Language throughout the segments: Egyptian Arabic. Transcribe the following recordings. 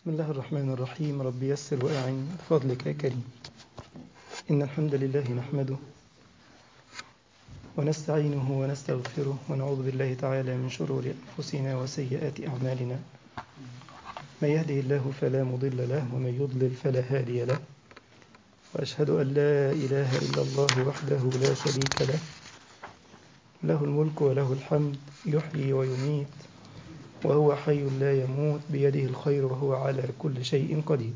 بسم الله الرحمن الرحيم رب يسر وأعن بفضلك يا كريم إن الحمد لله نحمده ونستعينه ونستغفره ونعوذ بالله تعالى من شرور أنفسنا وسيئات أعمالنا من يهده الله فلا مضل له ومن يضلل فلا هادي له وأشهد أن لا إله إلا الله وحده لا شريك له له الملك وله الحمد يحيي ويميت وهو حي لا يموت بيده الخير وهو على كل شيء قدير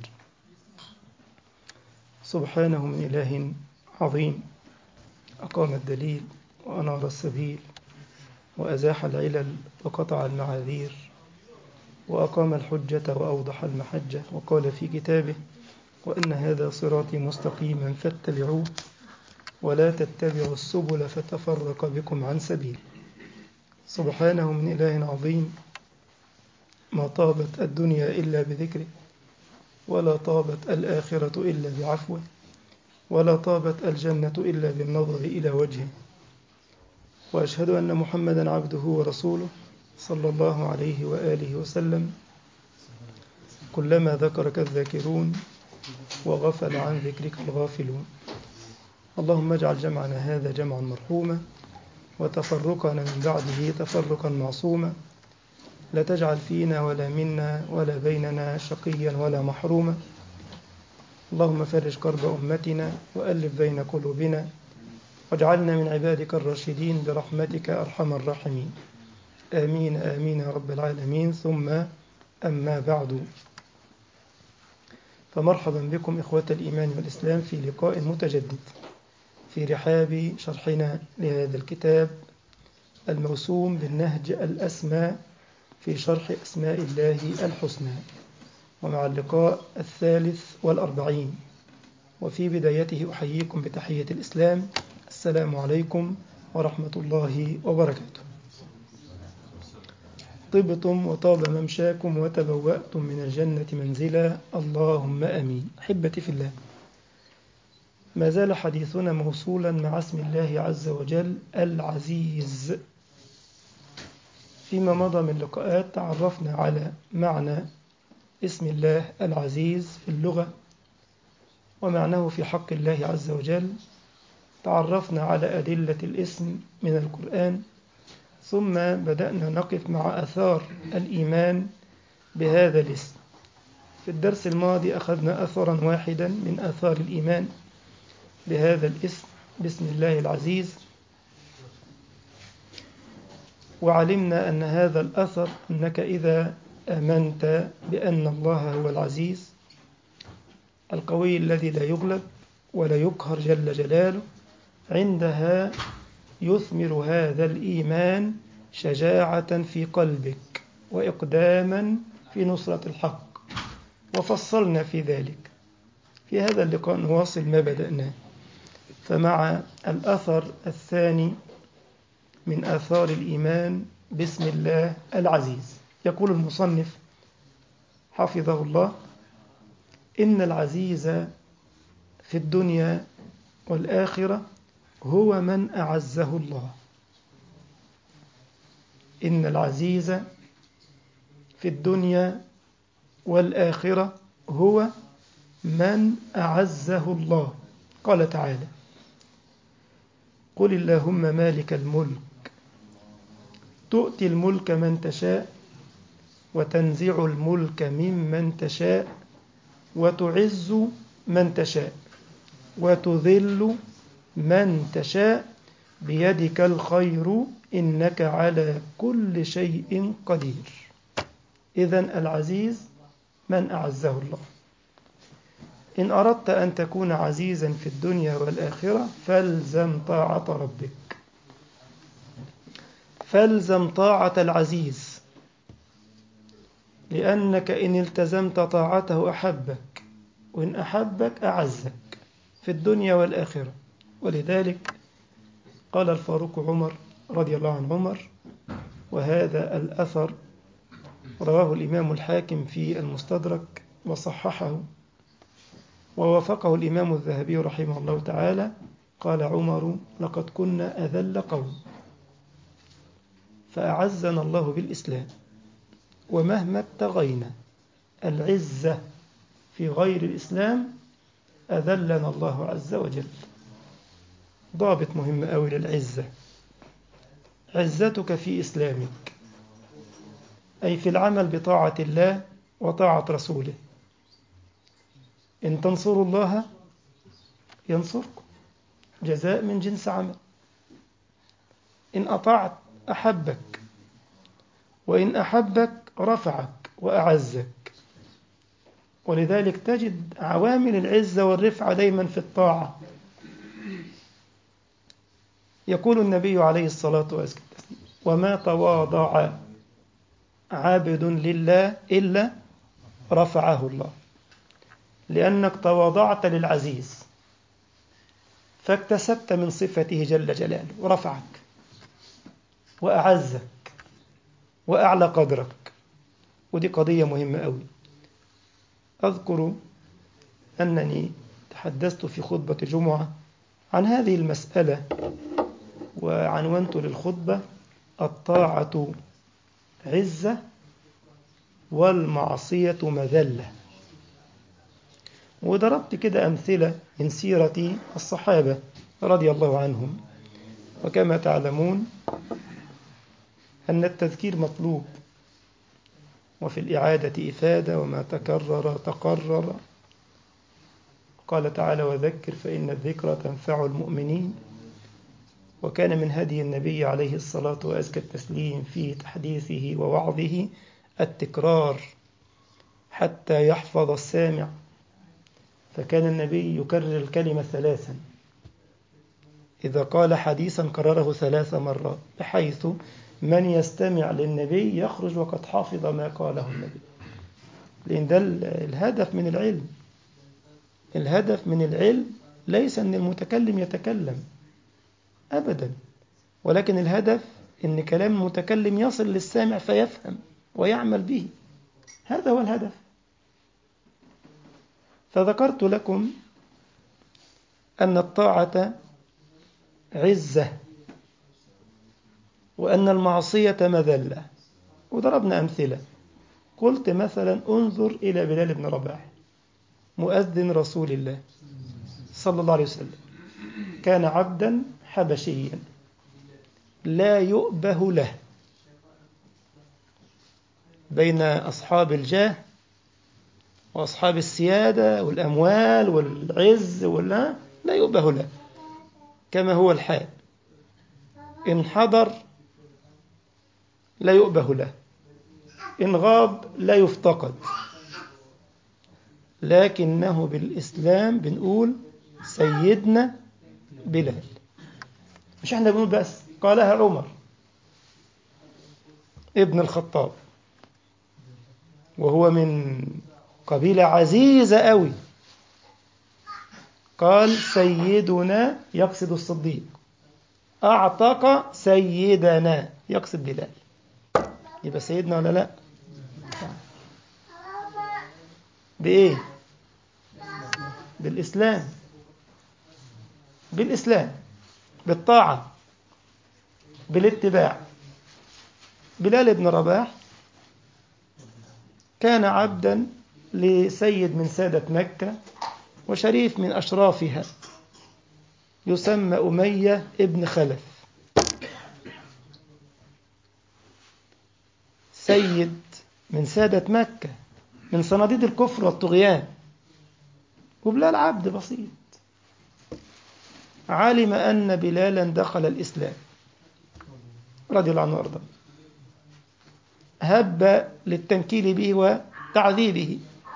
سبحانه من إله عظيم أقام الدليل وأنار السبيل وأزاح العلل وقطع المعاذير وأقام الحجة وأوضح المحجة وقال في كتابه وأن هذا صراطي مستقيما فاتبعوه ولا تتبعوا السبل فتفرق بكم عن سبيل سبحانه من إله عظيم ما طابت الدنيا إلا بذكره ولا طابت الآخرة إلا بعفوه ولا طابت الجنة إلا بالنظر إلى وجهه وأشهد أن محمدا عبده ورسوله صلى الله عليه وآله وسلم كلما ذكرك الذاكرون وغفل عن ذكرك الغافلون اللهم اجعل جمعنا هذا جمعا مرحوما وتفرقنا من بعده تفرقا معصوما لا تجعل فينا ولا منا ولا بيننا شقيا ولا محروما اللهم فرج كرب أمتنا وألف بين قلوبنا واجعلنا من عبادك الراشدين برحمتك أرحم الراحمين آمين آمين يا رب العالمين ثم أما بعد فمرحبا بكم إخوة الإيمان والإسلام في لقاء متجدد في رحاب شرحنا لهذا الكتاب الموسوم بالنهج الأسمى في شرح أسماء الله الحسنى ومع اللقاء الثالث والأربعين وفي بدايته أحييكم بتحية الإسلام السلام عليكم ورحمة الله وبركاته طبتم وطاب ممشاكم وتبوأتم من الجنة منزلا اللهم أمين أحبتي في الله ما زال حديثنا موصولا مع اسم الله عز وجل العزيز فيما مضى من لقاءات تعرفنا على معنى اسم الله العزيز في اللغة ومعناه في حق الله عز وجل تعرفنا على أدلة الاسم من القرآن ثم بدأنا نقف مع أثار الإيمان بهذا الاسم في الدرس الماضي أخذنا أثرا واحدا من آثار الإيمان بهذا الاسم بسم الله العزيز وعلمنا أن هذا الأثر أنك إذا آمنت بأن الله هو العزيز القوي الذي لا يغلب ولا يقهر جل جلاله عندها يثمر هذا الإيمان شجاعة في قلبك وإقداما في نصرة الحق وفصلنا في ذلك في هذا اللقاء نواصل ما بدأناه فمع الأثر الثاني من آثار الإيمان بسم الله العزيز يقول المصنف حفظه الله إن العزيز في الدنيا والآخرة هو من أعزه الله إن العزيز في الدنيا والآخرة هو من أعزه الله قال تعالى قل اللهم مالك الملك تؤتي الملك من تشاء وتنزع الملك ممن تشاء وتعز من تشاء وتذل من تشاء بيدك الخير إنك على كل شيء قدير إذا العزيز من أعزه الله إن أردت أن تكون عزيزا في الدنيا والآخرة فالزم طاعة ربك فالزم طاعة العزيز لأنك إن التزمت طاعته أحبك وإن أحبك أعزك في الدنيا والآخرة ولذلك قال الفاروق عمر رضي الله عن عمر وهذا الأثر رواه الإمام الحاكم في المستدرك وصححه ووافقه الإمام الذهبي رحمه الله تعالى قال عمر لقد كنا أذل قوم فأعزنا الله بالإسلام ومهما ابتغينا العزة في غير الإسلام أذلنا الله عز وجل ضابط مهم أوي للعزة عزتك في إسلامك أي في العمل بطاعة الله وطاعة رسوله إن تنصروا الله ينصركم جزاء من جنس عمل إن أطعت أحبك وإن أحبك رفعك وأعزك ولذلك تجد عوامل العزة والرفعة دايما في الطاعة يقول النبي عليه الصلاة والسلام وما تواضع عابد لله إلا رفعه الله لأنك تواضعت للعزيز فاكتسبت من صفته جل جلاله ورفعك وأعزك وأعلى قدرك ودي قضية مهمة أوي أذكر أنني تحدثت في خطبة جمعة عن هذه المسألة وعنونت للخطبة الطاعة عزة والمعصية مذلة وضربت كده أمثلة من سيرة الصحابة رضي الله عنهم وكما تعلمون أن التذكير مطلوب وفي الإعادة إفادة وما تكرر تقرر قال تعالى وذكر فإن الذكرى تنفع المؤمنين وكان من هدي النبي عليه الصلاة وأزكى التسليم في تحديثه ووعظه التكرار حتى يحفظ السامع فكان النبي يكرر الكلمة ثلاثا إذا قال حديثا كرره ثلاث مرات بحيث من يستمع للنبي يخرج وقد حافظ ما قاله النبي لأن ده الهدف من العلم الهدف من العلم ليس أن المتكلم يتكلم أبدا ولكن الهدف أن كلام المتكلم يصل للسامع فيفهم ويعمل به هذا هو الهدف فذكرت لكم أن الطاعة عزة وأن المعصية مذلة وضربنا أمثلة قلت مثلا انظر إلى بلال بن رباح مؤذن رسول الله صلى الله عليه وسلم كان عبدا حبشيا لا يؤبه له بين أصحاب الجاه وأصحاب السيادة والأموال والعز ولا لا يؤبه له كما هو الحال إن حضر لا يؤبه له إن غاب لا يفتقد لكنه بالإسلام بنقول سيدنا بلال مش احنا بنقول بس قالها عمر ابن الخطاب وهو من قبيلة عزيزة قوي قال سيدنا يقصد الصديق أعتق سيدنا يقصد بلال يبقى سيدنا ولا لا بإيه بالإسلام بالإسلام بالطاعة بالاتباع بلال بن رباح كان عبدا لسيد من سادة مكة وشريف من أشرافها يسمى أمية ابن خلف سيد من سادة مكة من صناديد الكفر والطغيان وبلال عبد بسيط علم أن بلالا دخل الإسلام رضي الله عنه وارضاه هب للتنكيل به وتعذيبه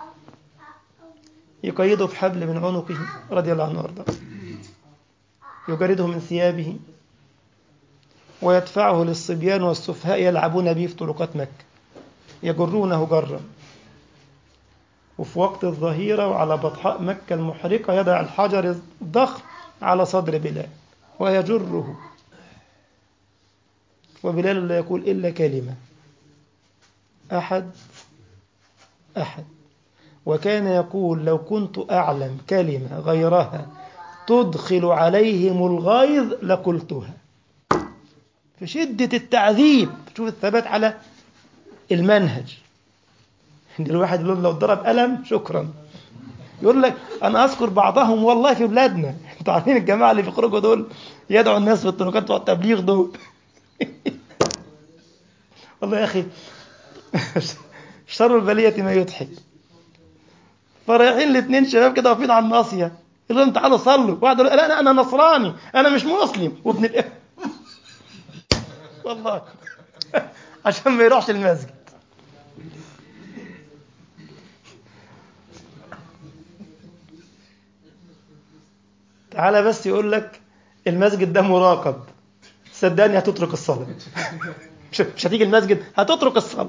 يقيده في حبل من عنقه رضي الله عنه وارضاه يجرده من ثيابه ويدفعه للصبيان والسفهاء يلعبون به في طرقات مكة يجرونه جرا وفي وقت الظهيرة وعلى بطحاء مكة المحرقة يضع الحجر الضخم على صدر بلال ويجره وبلال لا يقول إلا كلمة أحد أحد وكان يقول لو كنت أعلم كلمة غيرها تدخل عليهم الغيظ لقلتها في شدة التعذيب شوف الثبات على المنهج إن الواحد يقول لو ضرب قلم شكرا يقول لك أنا أذكر بعضهم والله في بلادنا أنتوا عارفين الجماعة اللي بيخرجوا دول يدعوا الناس في الطرقات بتوع التبليغ دول والله يا أخي شر البلية ما يضحك فرايحين الاثنين شباب كده واقفين على الناصية يقول لهم تعالوا صلوا واحد يقول لا انا نصراني انا مش مسلم وابن الإيه والله عشان ما يروحش المسجد تعالى بس يقول لك المسجد ده مراقب صدقني هتترك الصلاة مش مش هتيجي المسجد هتترك الصلاة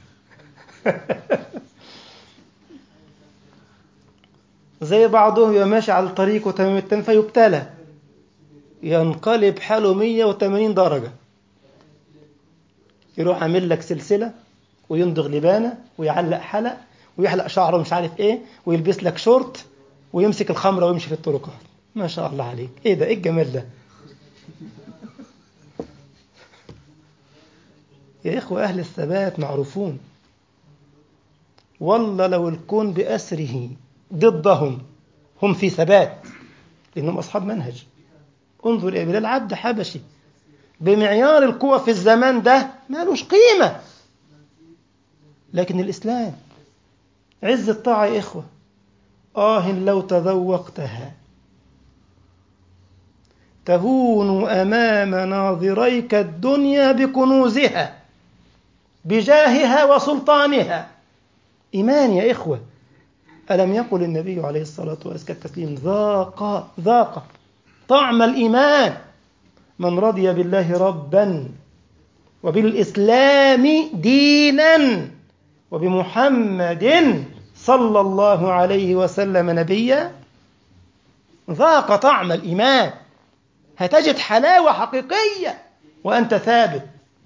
زي بعضهم يبقى ماشي على الطريق وتمام التم فيبتلى ينقلب حاله 180 درجة يروح عامل لك سلسلة ويندغ لبانة ويعلق حلق ويحلق شعره مش عارف ايه ويلبس لك شورت ويمسك الخمرة ويمشي في الطرقات ما شاء الله عليك ايه ده ايه الجمال ده يا إخوة أهل الثبات معروفون والله لو الكون بأسره ضدهم هم في ثبات لأنهم أصحاب منهج انظر إلى بلال عبد حبشي بمعيار القوة في الزمان ده مالوش قيمة لكن الإسلام عز الطاعة يا إخوة آه لو تذوقتها تهون أمام ناظريك الدنيا بكنوزها بجاهها وسلطانها إيمان يا إخوة ألم يقل النبي عليه الصلاة والسلام التسليم ذاق ذاق طعم الإيمان من رضي بالله ربا وبالإسلام دينا وبمحمد صلى الله عليه وسلم نبيا ذاق طعم الإيمان هتجد حلاوة حقيقية وأنت ثابت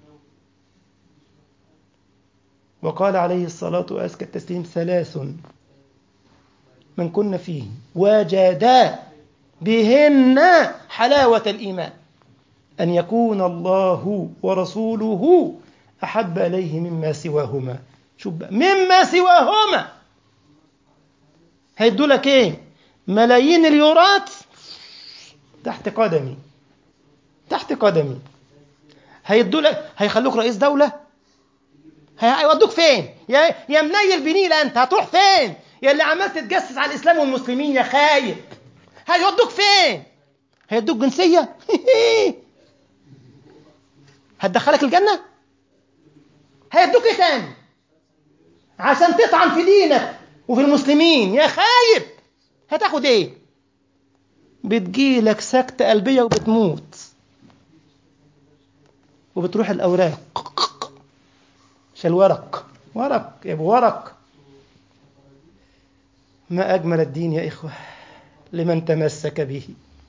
وقال عليه الصلاة وأزكى التسليم ثلاث من كن فيه وجدا بهن حلاوة الإيمان أن يكون الله ورسوله أحب إليه مما سواهما شوف بقى مما سواهما هيدوا لك ايه ملايين اليورات تحت قدمي تحت قدمي هيدوا لك هيخلوك رئيس دولة هيودوك فين يا يا منيل بنيلة انت هتروح فين يا اللي عمال تتجسس على الاسلام والمسلمين يا خايب هيودوك فين هيدوك جنسية هتدخلك الجنة هيدوك ايه تاني عشان تطعن في دينك وفي المسلمين يا خايب هتاخد ايه بتجيلك سكتة قلبية وبتموت وبتروح الأوراق شال ورق ورق يا ابو ورق ما أجمل الدين يا إخوة لمن تمسك به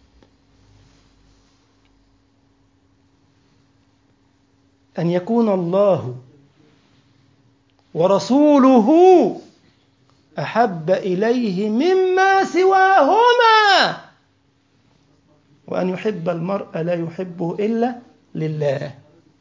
أن يكون الله ورسوله أحب إليه مما سواهما وأن يحب المرء لا يحبه إلا لله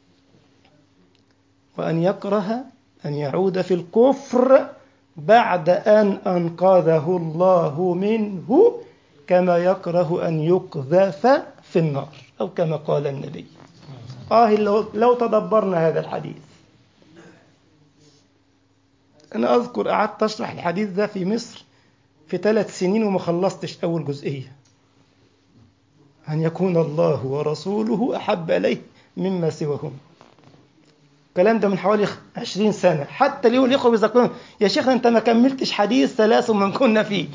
وأن يكره أن يعود في الكفر بعد أن أنقذه الله منه كما يكره أن يقذف في النار أو كما قال النبي آه لو, لو تدبرنا هذا الحديث أنا أذكر قعدت أشرح الحديث ده في مصر في ثلاث سنين وما خلصتش أول جزئية أن يكون الله ورسوله أحب إليه مما سواهم الكلام ده من حوالي عشرين سنة حتى اليوم الإخوة بيذكرون يا شيخ أنت ما كملتش حديث ثلاث من كنا فيه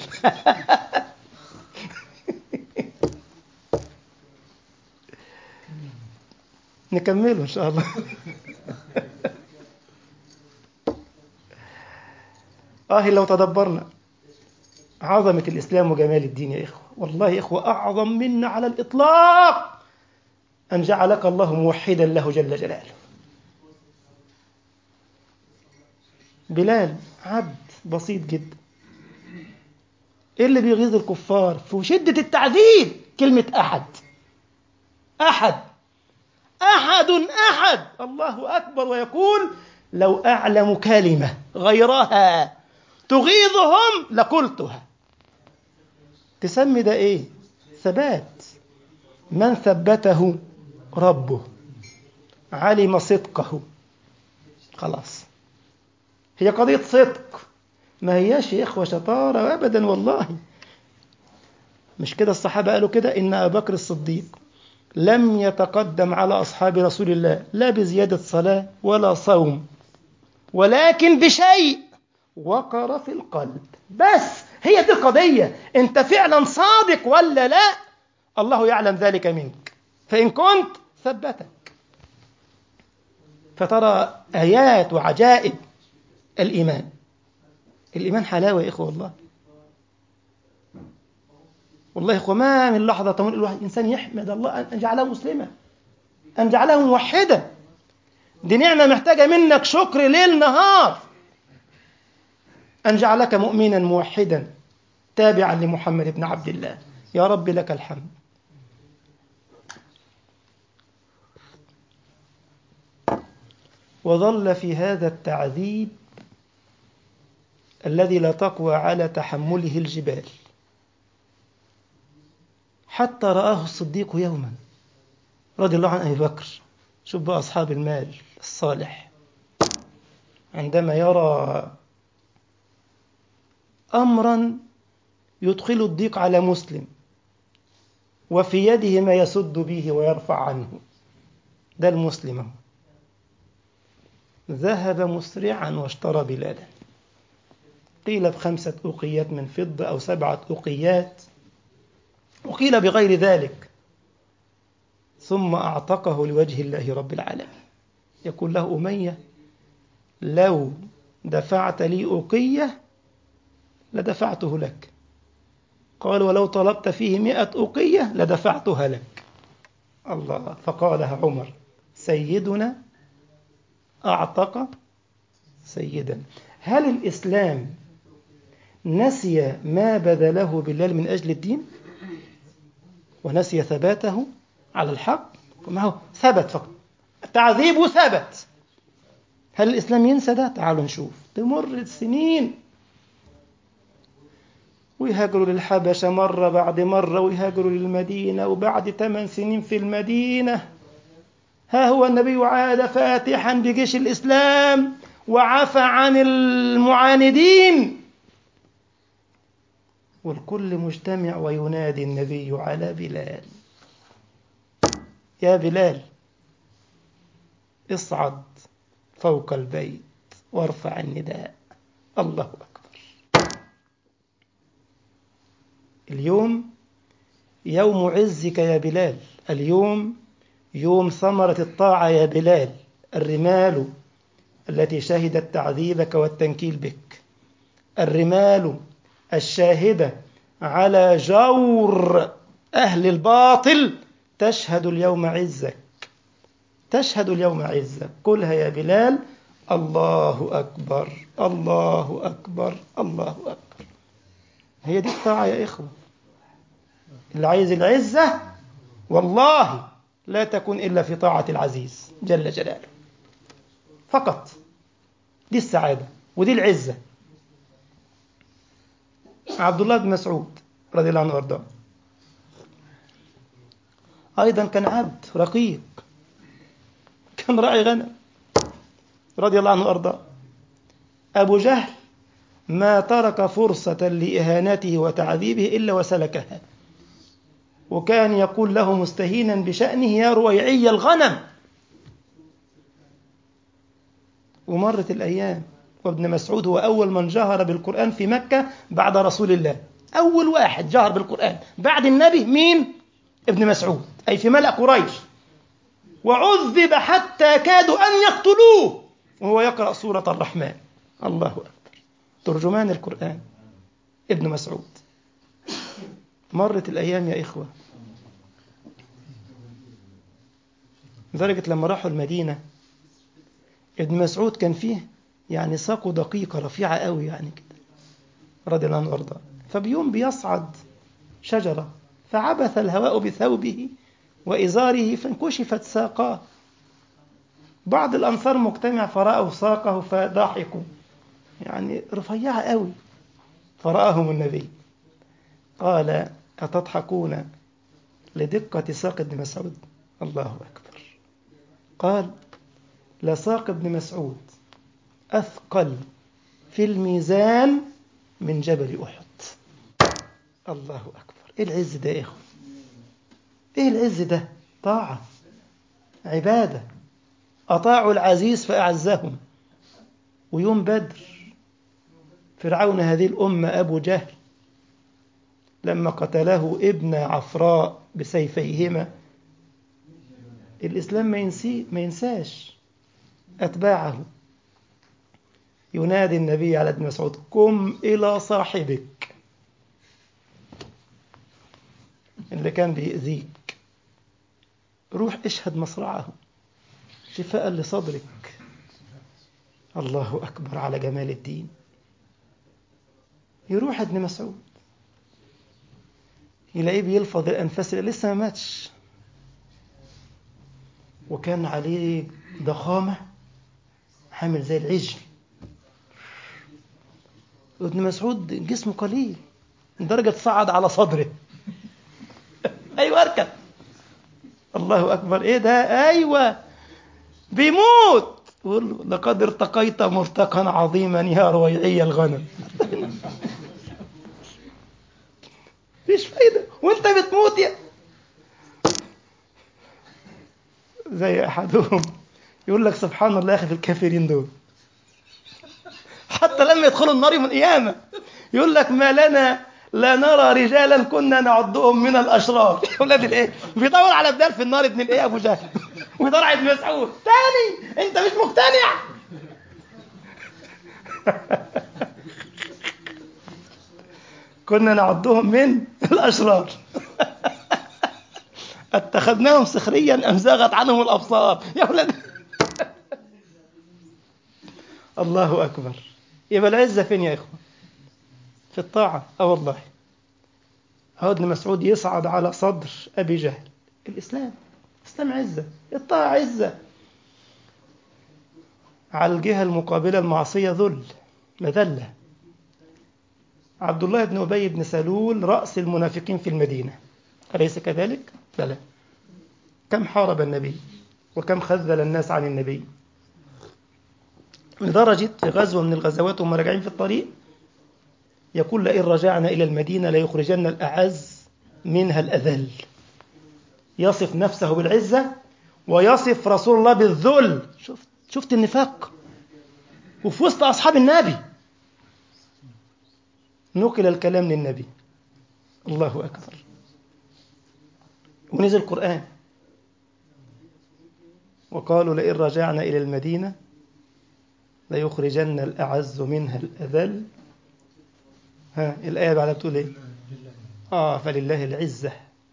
نكمله إن شاء الله آه لو تدبرنا عظمة الإسلام وجمال الدين يا إخوة والله يا إخوة أعظم منا على الإطلاق أن جعلك الله موحدا له جل جلاله بلال عبد بسيط جدا ايه اللي بيغيظ الكفار في شدة التعذيب كلمة أحد أحد أحد أحد الله أكبر ويقول لو أعلم كلمة غيرها تغيظهم لقلتها تسمي ده إيه ثبات من ثبته ربه علم صدقه خلاص هي قضية صدق ما هياش يا إخوة شطارة أبدا والله مش كده الصحابة قالوا كده إن أبا بكر الصديق لم يتقدم على أصحاب رسول الله لا بزيادة صلاة ولا صوم ولكن بشيء وقر في القلب بس هي دي القضية أنت فعلا صادق ولا لا الله يعلم ذلك منك فإن كنت ثبتك فترى آيات وعجائب الإيمان الإيمان حلاوة يا إخوة والله والله يا إخوة ما من لحظة تمر الواحد إنسان يحمد الله أن جعله مسلما أن جعله موحدا دي نعمة محتاجة منك شكر ليل نهار أن جعلك مؤمنا موحدا تابعا لمحمد بن عبد الله يا رب لك الحمد وظل في هذا التعذيب الذي لا تقوى على تحمله الجبال حتى رآه الصديق يوما رضي الله عن أبي بكر شوف بقى أصحاب المال الصالح عندما يرى أمرا يدخل الضيق على مسلم وفي يده ما يسد به ويرفع عنه ده المسلم هو ذهب مسرعا واشترى بلادا قيل بخمسة أوقيات من فضة أو سبعة أوقيات وقيل بغير ذلك ثم أعتقه لوجه الله رب العالمين يقول له أمية لو دفعت لي أوقية لدفعته لك قال ولو طلبت فيه مئة أوقية لدفعتها لك الله فقالها عمر سيدنا أعتق سيدا هل الإسلام نسي ما بذله بلال من أجل الدين ونسي ثباته على الحق معه ثبت فقط تعذيبه ثبت هل الإسلام ينسى ده تعالوا نشوف تمر السنين ويهاجروا للحبشة مرة بعد مرة ويهاجروا للمدينة وبعد ثمان سنين في المدينة ها هو النبي عاد فاتحا بجيش الإسلام وعفى عن المعاندين والكل مجتمع وينادي النبي على بلال يا بلال اصعد فوق البيت وارفع النداء الله أكبر اليوم يوم عزك يا بلال اليوم يوم ثمرة الطاعة يا بلال الرمال التي شهدت تعذيبك والتنكيل بك الرمال الشاهدة على جور أهل الباطل تشهد اليوم عزك تشهد اليوم عزك قلها يا بلال الله أكبر الله أكبر الله أكبر هي دي الطاعة يا إخوة اللي عايز العزة والله لا تكون إلا في طاعة العزيز جل جلاله فقط دي السعادة ودي العزة عبد الله بن مسعود رضي الله عنه وارضاه أيضا كان عبد رقيق كان راعي غنم رضي الله عنه وارضاه أبو جهل ما ترك فرصة لإهانته وتعذيبه إلا وسلكها وكان يقول له مستهينا بشأنه يا رويعي الغنم ومرت الأيام وابن مسعود هو أول من جهر بالقرآن في مكة بعد رسول الله أول واحد جهر بالقرآن بعد النبي مين؟ ابن مسعود أي في ملأ قريش وعذب حتى كادوا أن يقتلوه وهو يقرأ سورة الرحمن الله أكبر ترجمان القرآن ابن مسعود مرت الأيام يا إخوة لدرجة لما راحوا المدينة ابن مسعود كان فيه يعني ساقه دقيقة رفيعة قوي يعني كده رضي الله عنه وارضاه فبيوم بيصعد شجرة فعبث الهواء بثوبه وإزاره فانكشفت ساقاه بعض الأنصار مجتمع فرأوا ساقه فضحكوا يعني رفيعة قوي فرآهم النبي قال أتضحكون لدقة ساق ابن مسعود الله أكبر قال لساق ابن مسعود أثقل في الميزان من جبل أحد الله أكبر إيه العز ده يا إخوة إيه العز ده طاعة عبادة أطاعوا العزيز فأعزهم ويوم بدر فرعون هذه الأمة أبو جهل لما قتله ابن عفراء بسيفيهما الإسلام ما ينسي ما ينساش أتباعه ينادي النبي على ابن مسعود قم إلى صاحبك اللي كان بيأذيك روح اشهد مصرعه شفاء لصدرك الله أكبر على جمال الدين يروح ابن مسعود يلاقيه بيلفظ الأنفاس لسه ما ماتش وكان عليه ضخامة حامل زي العجل ابن مسعود جسمه قليل لدرجة صعد على صدره أيوة اركب الله أكبر إيه ده أيوة بيموت يقول له لقد ارتقيت مرتقا عظيما يا رويعي الغنم مفيش فايدة وانت بتموت يا زي أحدهم يقول لك سبحان الله يا أخي في الكافرين دول حتى لما يدخلوا النار يوم القيامة يقول لك ما لنا لا نرى رجالا كنا نعدهم من الأشرار يا ولاد الإيه بيدور على بدال في النار ابن الإيه أبو جهل ويدور على ابن مسعود تاني أنت مش مقتنع كنا نعدهم من الأشرار اتخذناهم سخريا أم زاغت عنهم الأبصار يا ولد الله أكبر يبقى العزة فين يا إخوة في الطاعة أه والله هو ابن مسعود يصعد على صدر أبي جهل الإسلام الإسلام عزة الطاعة عزة على الجهة المقابلة المعصية ذل مذلة عبد الله بن أبي بن سلول رأس المنافقين في المدينة أليس كذلك؟ بلى كم حارب النبي وكم خذل الناس عن النبي لدرجة في غزوة من الغزوات وهم راجعين في الطريق يقول لئن رجعنا إلى المدينة ليخرجن الأعز منها الأذل يصف نفسه بالعزة ويصف رسول الله بالذل شفت شفت النفاق وفي وسط أصحاب النبي نقل الكلام للنبي الله أكبر ونزل القرآن وقالوا لئن رجعنا إلى المدينة ليخرجن الأعز منها الأذل ها الآية بعدها بتقول إيه؟ آه فلله العزة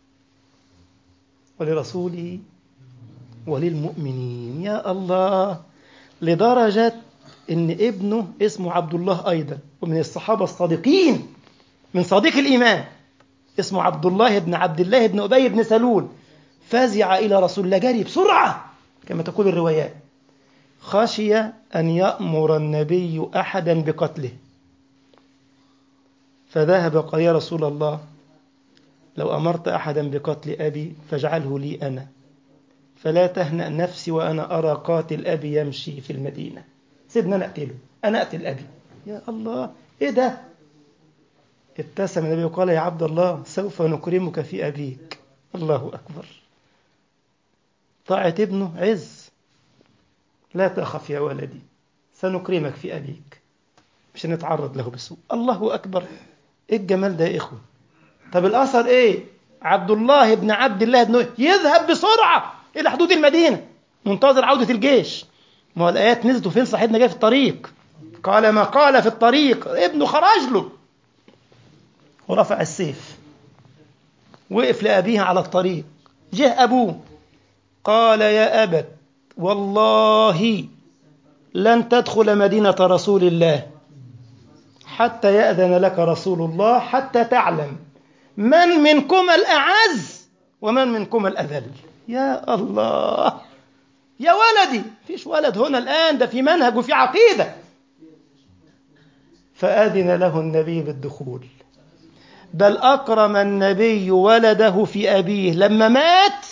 ولرسوله وللمؤمنين يا الله لدرجة إن ابنه اسمه عبد الله أيضا ومن الصحابة الصادقين من صديق الإيمان اسمه عبد الله بن عبد الله بن أبي بن سلول فزع إلى رسول الله جري بسرعة كما تقول الروايات خشي أن يأمر النبي أحدا بقتله فذهب قال يا رسول الله لو أمرت أحدا بقتل أبي فاجعله لي أنا فلا تهنأ نفسي وأنا أرى قاتل أبي يمشي في المدينة سيبنا أنا أقتله أنا أقتل أبي يا الله إيه ده ابتسم النبي وقال يا عبد الله سوف نكرمك في أبيك الله أكبر طاعة ابنه عز لا تخف يا ولدي سنكرمك في أبيك مش نتعرض له بسوء الله أكبر إيه الجمال ده يا إخوة طب الأثر إيه عبد الله بن عبد الله بن يذهب بسرعة إلى حدود المدينة منتظر عودة الجيش ما هو الآيات نزلت فين صاحبنا جاي في الطريق قال ما قال في الطريق ابنه خرج له ورفع السيف وقف لأبيه على الطريق جه أبوه قال يا أبت والله لن تدخل مدينة رسول الله حتى يأذن لك رسول الله حتى تعلم من منكم الأعز ومن منكم الأذل يا الله يا ولدي في فيش ولد هنا الآن ده في منهج وفي عقيدة فأذن له النبي بالدخول بل أكرم النبي ولده في أبيه لما مات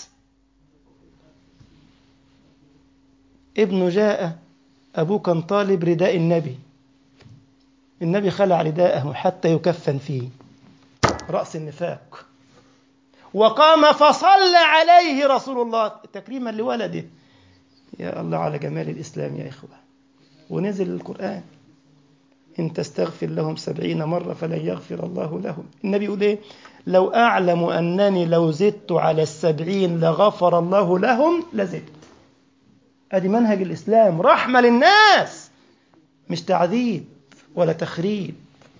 ابنه جاء أبوه كان طالب رداء النبي النبي خلع رداءه حتى يكفن فيه رأس النفاق وقام فصلى عليه رسول الله تكريما لولده يا الله على جمال الإسلام يا إخوة ونزل القرآن إن تستغفر لهم سبعين مرة فلن يغفر الله لهم النبي يقول إيه لو أعلم أنني لو زدت على السبعين لغفر الله لهم لزدت أدي منهج الإسلام رحمة للناس مش تعذيب ولا تخريب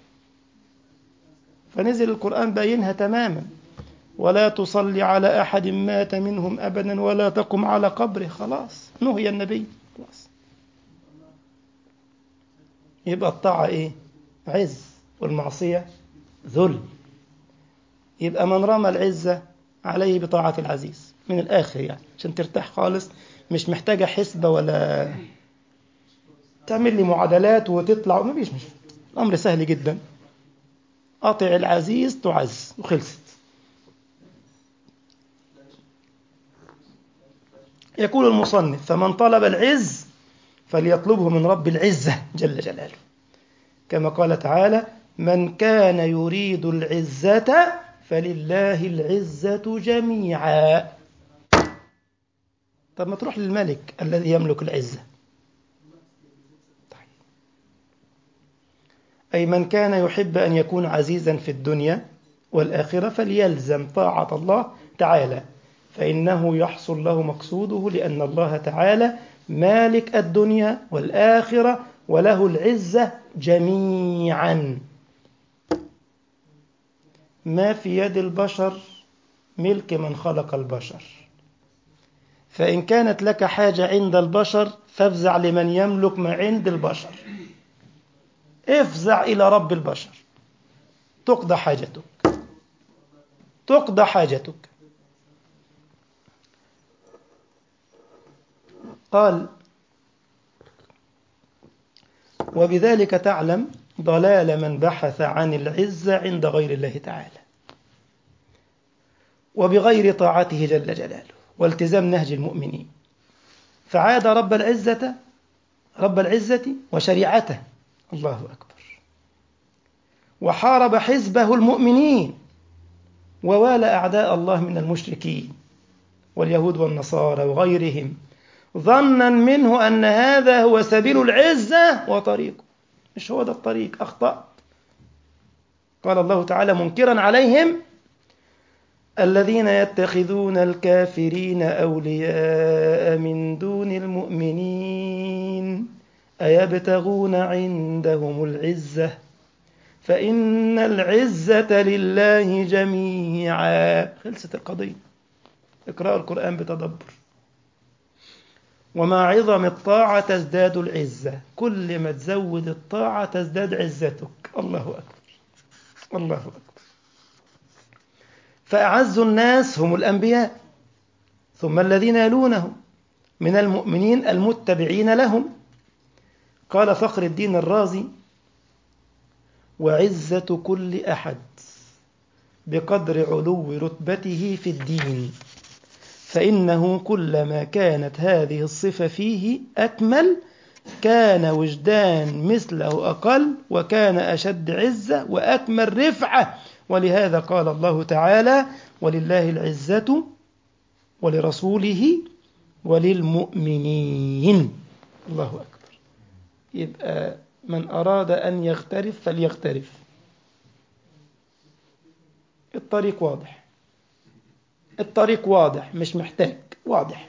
فنزل القرآن باينها تماما ولا تصلي على أحد مات منهم أبدا ولا تقم على قبره خلاص نهي النبي خلاص يبقى الطاعة إيه عز والمعصية ذل يبقى من رمى العزة عليه بطاعة العزيز من الآخر يعني عشان ترتاح خالص مش محتاجة حسبة ولا تعمل لي معادلات وتطلع ما فيش مش الأمر سهل جدا أطع العزيز تعز وخلصت يقول المصنف فمن طلب العز فليطلبه من رب العزة جل جلاله كما قال تعالى من كان يريد العزة فلله العزة جميعا طب ما تروح للملك الذي يملك العزة طيب. أي من كان يحب أن يكون عزيزا في الدنيا والآخرة فليلزم طاعة الله تعالى فإنه يحصل له مقصوده لأن الله تعالى مالك الدنيا والآخرة وله العزة جميعا ما في يد البشر ملك من خلق البشر فإن كانت لك حاجة عند البشر فافزع لمن يملك ما عند البشر افزع إلى رب البشر تقضى حاجتك تقضى حاجتك قال وبذلك تعلم ضلال من بحث عن العزة عند غير الله تعالى وبغير طاعته جل جلاله والتزام نهج المؤمنين فعاد رب العزة رب العزة وشريعته الله أكبر وحارب حزبه المؤمنين ووالى أعداء الله من المشركين واليهود والنصارى وغيرهم ظنا منه أن هذا هو سبيل العزة وطريقه مش هو ده الطريق أخطأت قال الله تعالى منكرا عليهم الذين يتخذون الكافرين أولياء من دون المؤمنين أيبتغون عندهم العزة فإن العزة لله جميعا خلصت القضية اقرأوا القرآن بتدبر ومع عظم الطاعة تزداد العزة كل ما تزود الطاعة تزداد عزتك الله أكبر الله أكبر فأعز الناس هم الأنبياء ثم الذين يلونهم من المؤمنين المتبعين لهم قال فخر الدين الرازي وعزة كل أحد بقدر علو رتبته في الدين فإنه كلما كانت هذه الصفة فيه أكمل كان وجدان مثله أقل وكان أشد عزة وأكمل رفعة ولهذا قال الله تعالى ولله العزة ولرسوله وللمؤمنين الله أكبر يبقى من أراد أن يغترف فليغترف الطريق واضح الطريق واضح مش محتاج واضح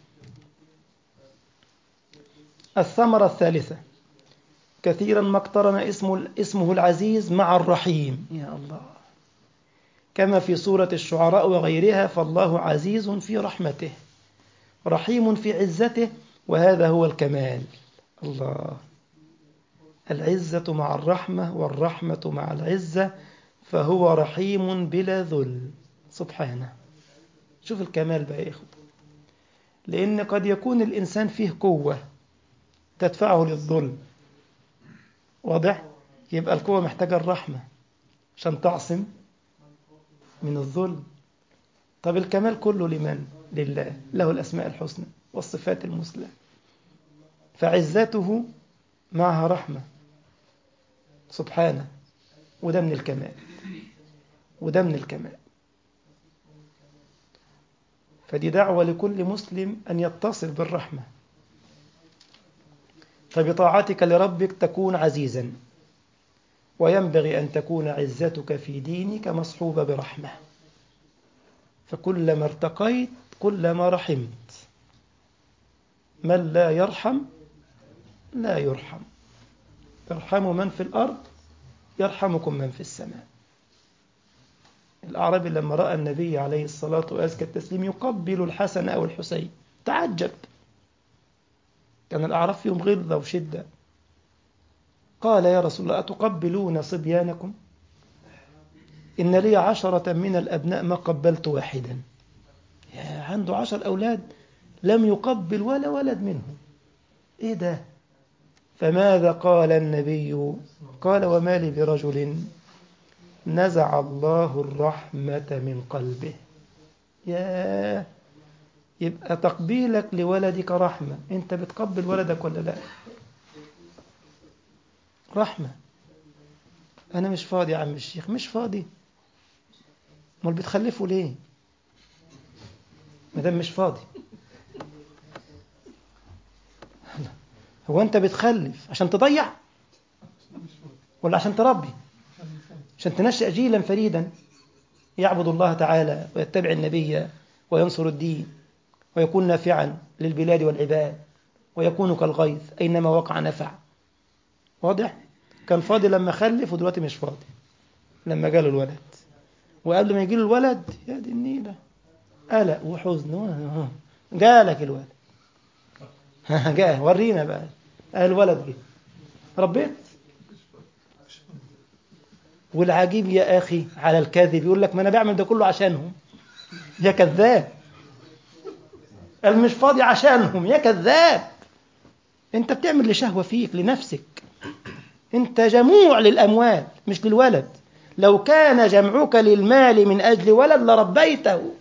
الثمرة الثالثة كثيرا ما اقترن اسمه, اسمه العزيز مع الرحيم يا الله كما في سورة الشعراء وغيرها فالله عزيز في رحمته رحيم في عزته وهذا هو الكمال الله العزة مع الرحمة والرحمة مع العزة فهو رحيم بلا ذل سبحانه شوف الكمال بقى يا إخوة لأن قد يكون الإنسان فيه قوة تدفعه للظلم واضح؟ يبقى القوة محتاجة الرحمة عشان تعصم من الظلم طب الكمال كله لمن؟ لله له الأسماء الحسنى والصفات المثلى فعزته معها رحمة سبحانه وده من الكمال وده من الكمال فدي دعوة لكل مسلم أن يتصل بالرحمة فبطاعتك لربك تكون عزيزا وينبغي أن تكون عزتك في دينك مصحوبة برحمة فكلما ارتقيت كلما رحمت من لا يرحم لا يرحم ارحموا من في الأرض يرحمكم من في السماء الأعرابي لما رأى النبي عليه الصلاة وأزكى التسليم يقبل الحسن أو الحسين تعجب كان الأعراب فيهم غلظة وشدة قال يا رسول الله أتقبلون صبيانكم إن لي عشرة من الأبناء ما قبلت واحدا يا عنده عشر أولاد لم يقبل ولا ولد منهم إيه ده فماذا قال النبي قال وما لي برجل نزع الله الرحمة من قلبه يا يبقى تقبيلك لولدك رحمة انت بتقبل ولدك ولا لا رحمة أنا مش فاضي يا عم الشيخ مش فاضي امال بتخلفوا ليه مادام مش فاضي هو أنت بتخلف عشان تضيع ولا عشان تربي عشان تنشأ جيلا فريدا يعبد الله تعالى ويتبع النبي وينصر الدين ويكون نافعا للبلاد والعباد ويكون كالغيث أينما وقع نفع واضح؟ كان فاضي لما خلف ودلوقتي مش فاضي لما جاله الولد وقبل ما يجيله الولد يا دي النيلة قلق وحزن جالك الولد جاء ورينا بقى الولد جه ربيت والعجيب يا أخي على الكذب يقول لك ما أنا بعمل ده كله عشانهم يا كذاب قال مش فاضي عشانهم يا كذاب انت بتعمل لشهوة فيك لنفسك انت جموع للأموال مش للولد لو كان جمعك للمال من أجل ولد لربيته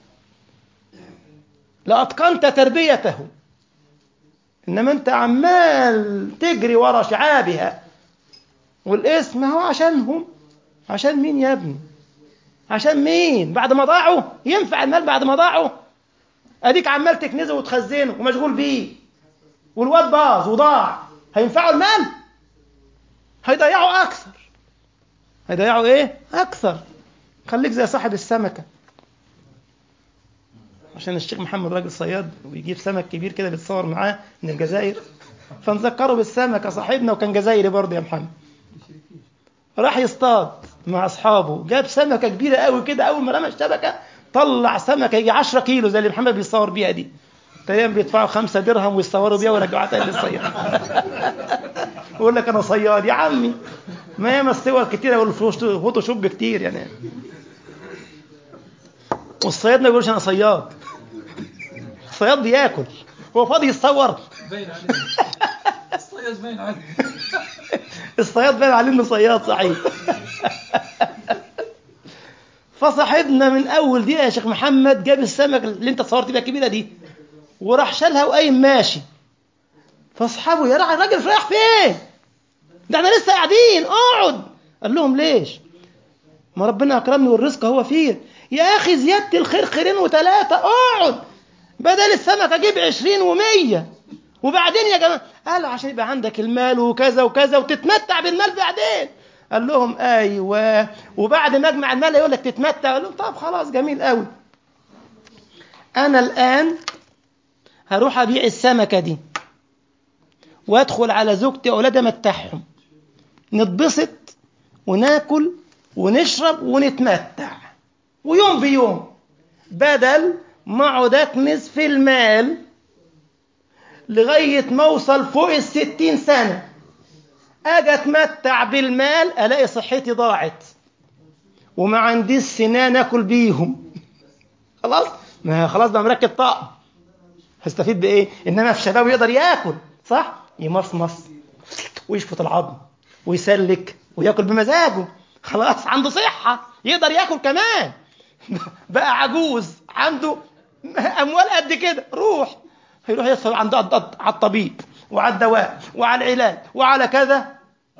لأتقنت تربيته إنما أنت عمال تجري ورا شعابها والاسم هو عشانهم عشان مين يا ابني عشان مين بعد ما ضاعوا ينفع المال بعد ما ضاعوا اديك عمال تكنزه وتخزنه ومشغول بيه والواد باظ وضاع هينفعوا المال هيضيعوا اكثر هيضيعوا ايه اكثر خليك زي صاحب السمكه عشان الشيخ محمد راجل صياد ويجيب سمك كبير كده بيتصور معاه من الجزائر فنذكره بالسمكه صاحبنا وكان جزائري برضه يا محمد راح يصطاد مع اصحابه جاب سمكه كبيره قوي كده اول ما رمى الشبكه طلع سمكه يجي 10 كيلو زي اللي محمد بيصور بيها دي تقريبا بيدفعوا 5 درهم ويصوروا بيها ويرجعوها تاني للصياد يقول لك انا صياد يا عمي ما هي الصور كتيره والفوتوشوب كتير يعني والصياد ما بيقولش انا صياد الصياد بياكل هو فاضي يتصور باين عليه الصياد باين عليه الصياد باين عليه انه صياد صحيح فصاحبنا من اول دقيقه يا شيخ محمد جاب السمك اللي انت صورت بيها الكبيره دي وراح شالها وقايم ماشي فاصحابه يا راعي الراجل رايح فين؟ ده احنا لسه قاعدين اقعد قال لهم ليش؟ ما ربنا اكرمني والرزق هو فيه يا اخي زياده الخير خيرين وثلاثه اقعد بدل السمك اجيب عشرين ومية وبعدين يا جماعه قالوا عشان يبقى عندك المال وكذا وكذا وتتمتع بالمال بعدين قال لهم ايوه وبعد ما اجمع المال يقول لك تتمتع قال لهم طب خلاص جميل قوي انا الان هروح ابيع السمكه دي وادخل على زوجتي واولادي امتعهم نتبسط وناكل ونشرب ونتمتع ويوم بيوم بدل ما اقعد اكنز في المال لغايه ما اوصل فوق الستين سنه اجي اتمتع بالمال الاقي صحتي ضاعت وما عنديش سنان اكل بيهم خلاص ما خلاص بقى مركب طقم هيستفيد بايه انما في شباب يقدر ياكل صح يمصمص ويشفط العظم ويسلك وياكل بمزاجه خلاص عنده صحه يقدر ياكل كمان بقى عجوز عنده اموال قد كده روح هيروح يدفع عند على الطبيب وعلى الدواء وعلى العلاج وعلى كذا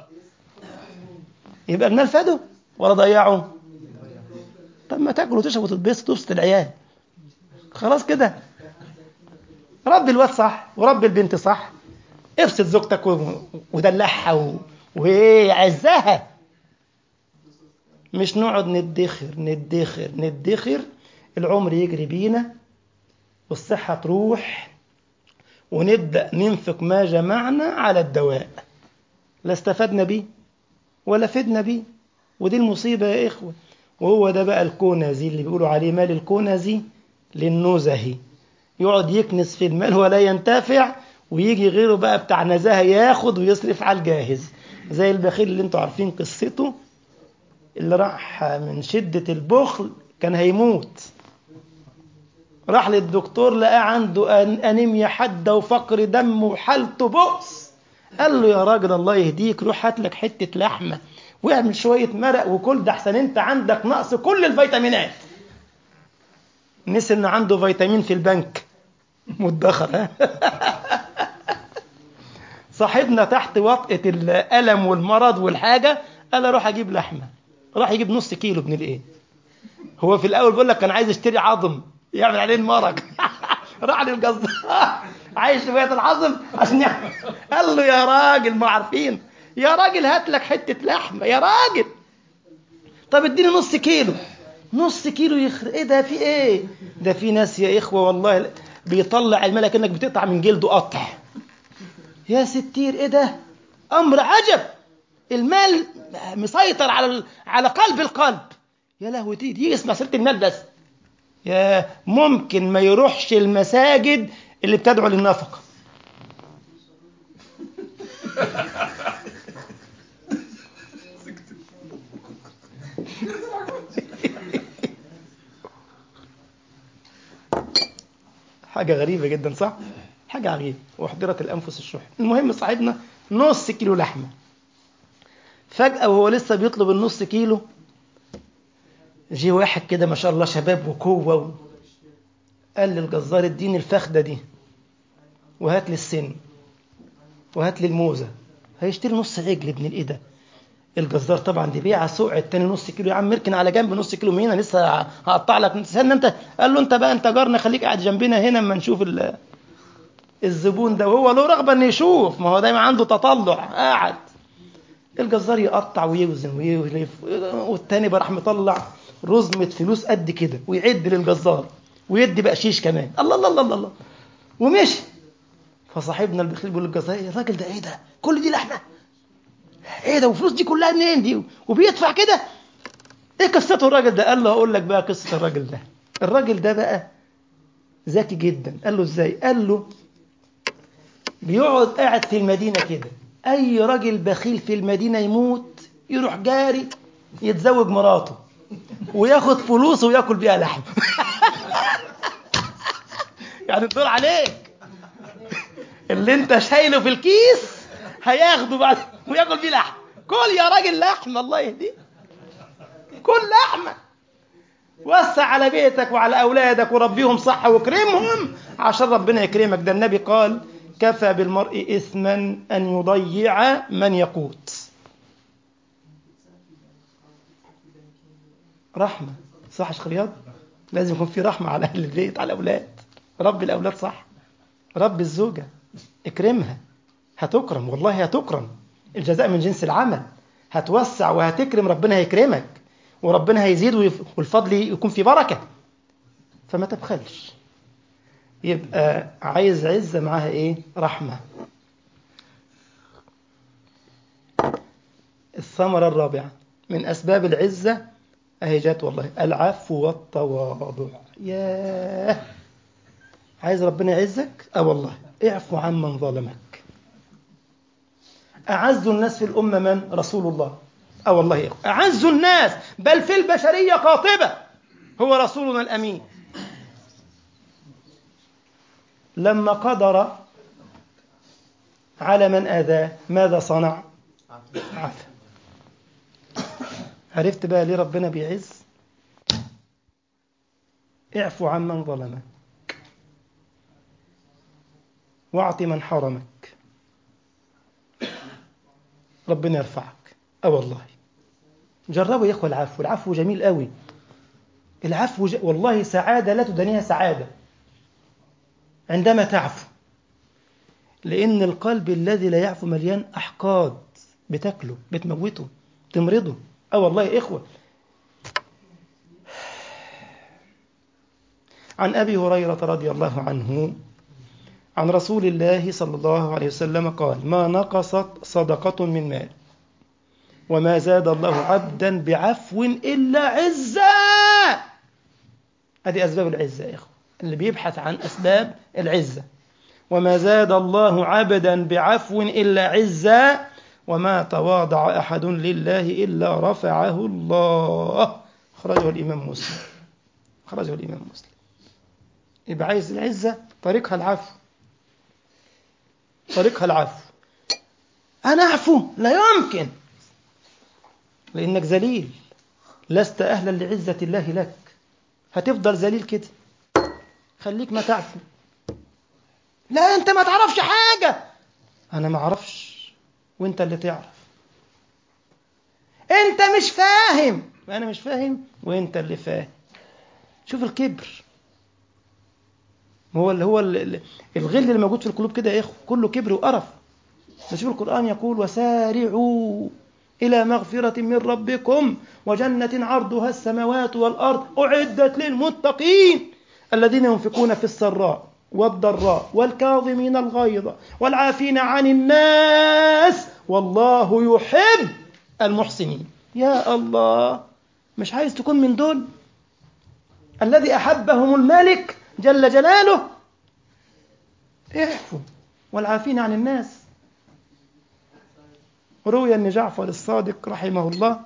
يبقى بنلفده ولا ضيعه طب ما تاكل وتشرب وتتبسط وسط العيال خلاص كده ربي الواد صح وربي البنت صح افسد زوجتك ودلعها و... وعزها مش نقعد ندخر ندخر ندخر العمر يجري بينا والصحة تروح ونبدأ ننفق ما جمعنا على الدواء لا استفدنا بيه ولا فدنا بيه ودي المصيبة يا إخوة وهو ده بقى الكونزي اللي بيقولوا عليه مال الكونزي للنزهي يقعد يكنس في المال ولا ينتفع ويجي غيره بقى بتاع نزاهة ياخد ويصرف على الجاهز زي البخيل اللي انتوا عارفين قصته اللي راح من شدة البخل كان هيموت راح للدكتور لقاه عنده أنيميا حادة وفقر دم وحالته بؤس قال له يا راجل الله يهديك روح هات لك حتة لحمة واعمل شوية مرق وكل ده أحسن أنت عندك نقص كل الفيتامينات نسي إن عنده فيتامين في البنك مدخر ها صاحبنا تحت وطئة الألم والمرض والحاجة قال أروح أجيب لحمة راح يجيب نص كيلو من الإيه هو في الأول بيقول لك كان عايز يشتري عظم يعمل عليه المرق راح للجزار عايز شوية العظم عشان يعمل قال له يا راجل ما عارفين يا راجل هات لك حتة لحمة يا راجل طب اديني نص كيلو نص كيلو يخر ايه ده في ايه ده في ناس يا اخوة والله بيطلع المال كأنك بتقطع من جلده قطع يا ستير ايه ده امر عجب المال مسيطر على على قلب القلب يا لهوي تيجي يسمع سيره المال بس يا ممكن ما يروحش المساجد اللي بتدعو للنفقه حاجة غريبة جدا صح؟ حاجة عجيبة واحضرت الأنفس الشح المهم صاحبنا نص كيلو لحمة فجأة وهو لسه بيطلب النص كيلو جه واحد كده ما شاء الله شباب وقوة و... قال للجزار اديني الفخدة دي وهات لي السن وهات لي الموزة هيشتري نص عجل ابن الايه ده الجزار طبعا دي بيعه سوق التاني نص كيلو يا عم اركن على جنب نص كيلو مين انا لسه هقطع لك استنى انت قال له انت بقى انت جارنا خليك قاعد جنبنا هنا اما نشوف الزبون ده وهو له رغبه انه يشوف ما هو دايما عنده تطلع قاعد الجزار يقطع ويوزن ويلف والتاني بقى راح مطلع رزمه فلوس قد كده ويعد للجزار ويدي بقشيش كمان الله الله الله الله, الله. ومشي فصاحبنا البخيل بيقول للجزار الراجل ده ايه ده كل دي لحمه ايه ده والفلوس دي كلها منين دي وبيدفع كده ايه قصته الراجل ده قال له هقول لك بقى قصه الراجل ده الراجل ده بقى ذكي جدا قال له ازاي قال له بيقعد قاعد في المدينه كده اي راجل بخيل في المدينه يموت يروح جاري يتزوج مراته وياخد فلوسه وياكل بيها لحم يعني الدور عليك اللي انت شايله في الكيس هياخده بعد وياكل بيه لحم كل يا راجل لحم الله يهديك كل لحمة وسع على بيتك وعلى أولادك وربيهم صح واكرمهم عشان ربنا يكرمك ده النبي قال كفى بالمرء إثما أن يضيع من يقوت رحمة صح يا رياض لازم يكون في رحمة على أهل البيت على الأولاد ربي الأولاد صح ربي الزوجة اكرمها هتكرم والله هتكرم الجزاء من جنس العمل هتوسع وهتكرم ربنا هيكرمك وربنا هيزيد والفضل يكون في بركة فما تبخلش يبقى عايز عزة معاها ايه رحمة الثمرة الرابعة من أسباب العزة أهي جات والله العفو والتواضع ياه عايز ربنا يعزك اه والله اعفو عمن ظلمك أعز الناس في الأمة من؟ رسول الله أه والله يا أعز الناس بل في البشرية قاطبة هو رسولنا الأمين لما قدر على من آذاه ماذا صنع عفا عرفت بقى ليه ربنا بيعز اعفو عمن ظلمك واعط من حرمك ربنا يرفعك اه والله جربوا يا اخوة العفو العفو جميل قوي العفو ج... والله سعادة لا تدانيها سعادة عندما تعفو لأن القلب الذي لا يعفو مليان أحقاد بتاكله بتموته تمرضه اه والله يا إخوة عن أبي هريرة رضي الله عنه عن رسول الله صلى الله عليه وسلم قال ما نقصت صدقة من مال وما زاد الله عبدا بعفو إلا عزا هذه أسباب العزة يا إخوة اللي بيبحث عن أسباب العزة وما زاد الله عبدا بعفو إلا عزا وما تواضع أحد لله إلا رفعه الله خرجه الإمام مسلم خرجه الإمام مسلم يبقى عايز العزة طريقها العفو طريقها العفو أنا أعفو لا يمكن لأنك ذليل لست أهلا لعزة الله لك هتفضل ذليل كده خليك ما تعفو لا أنت ما تعرفش حاجة أنا ما أعرفش وأنت اللي تعرف أنت مش فاهم أنا مش فاهم وأنت اللي فاهم شوف الكبر هو اللي هو ال- الغل اللي موجود في القلوب كده يا اخو كله كبر وقرف بس شوف القرآن يقول وسارعوا إلى مغفرة من ربكم وجنة عرضها السماوات والأرض أعدت للمتقين الذين ينفقون في السراء والضراء والكاظمين الغيظ والعافين عن الناس والله يحب المحسنين يا الله مش عايز تكون من دول الذي أحبهم الملك جل جلاله اعفوا والعافين عن الناس روي أن جعفر الصادق رحمه الله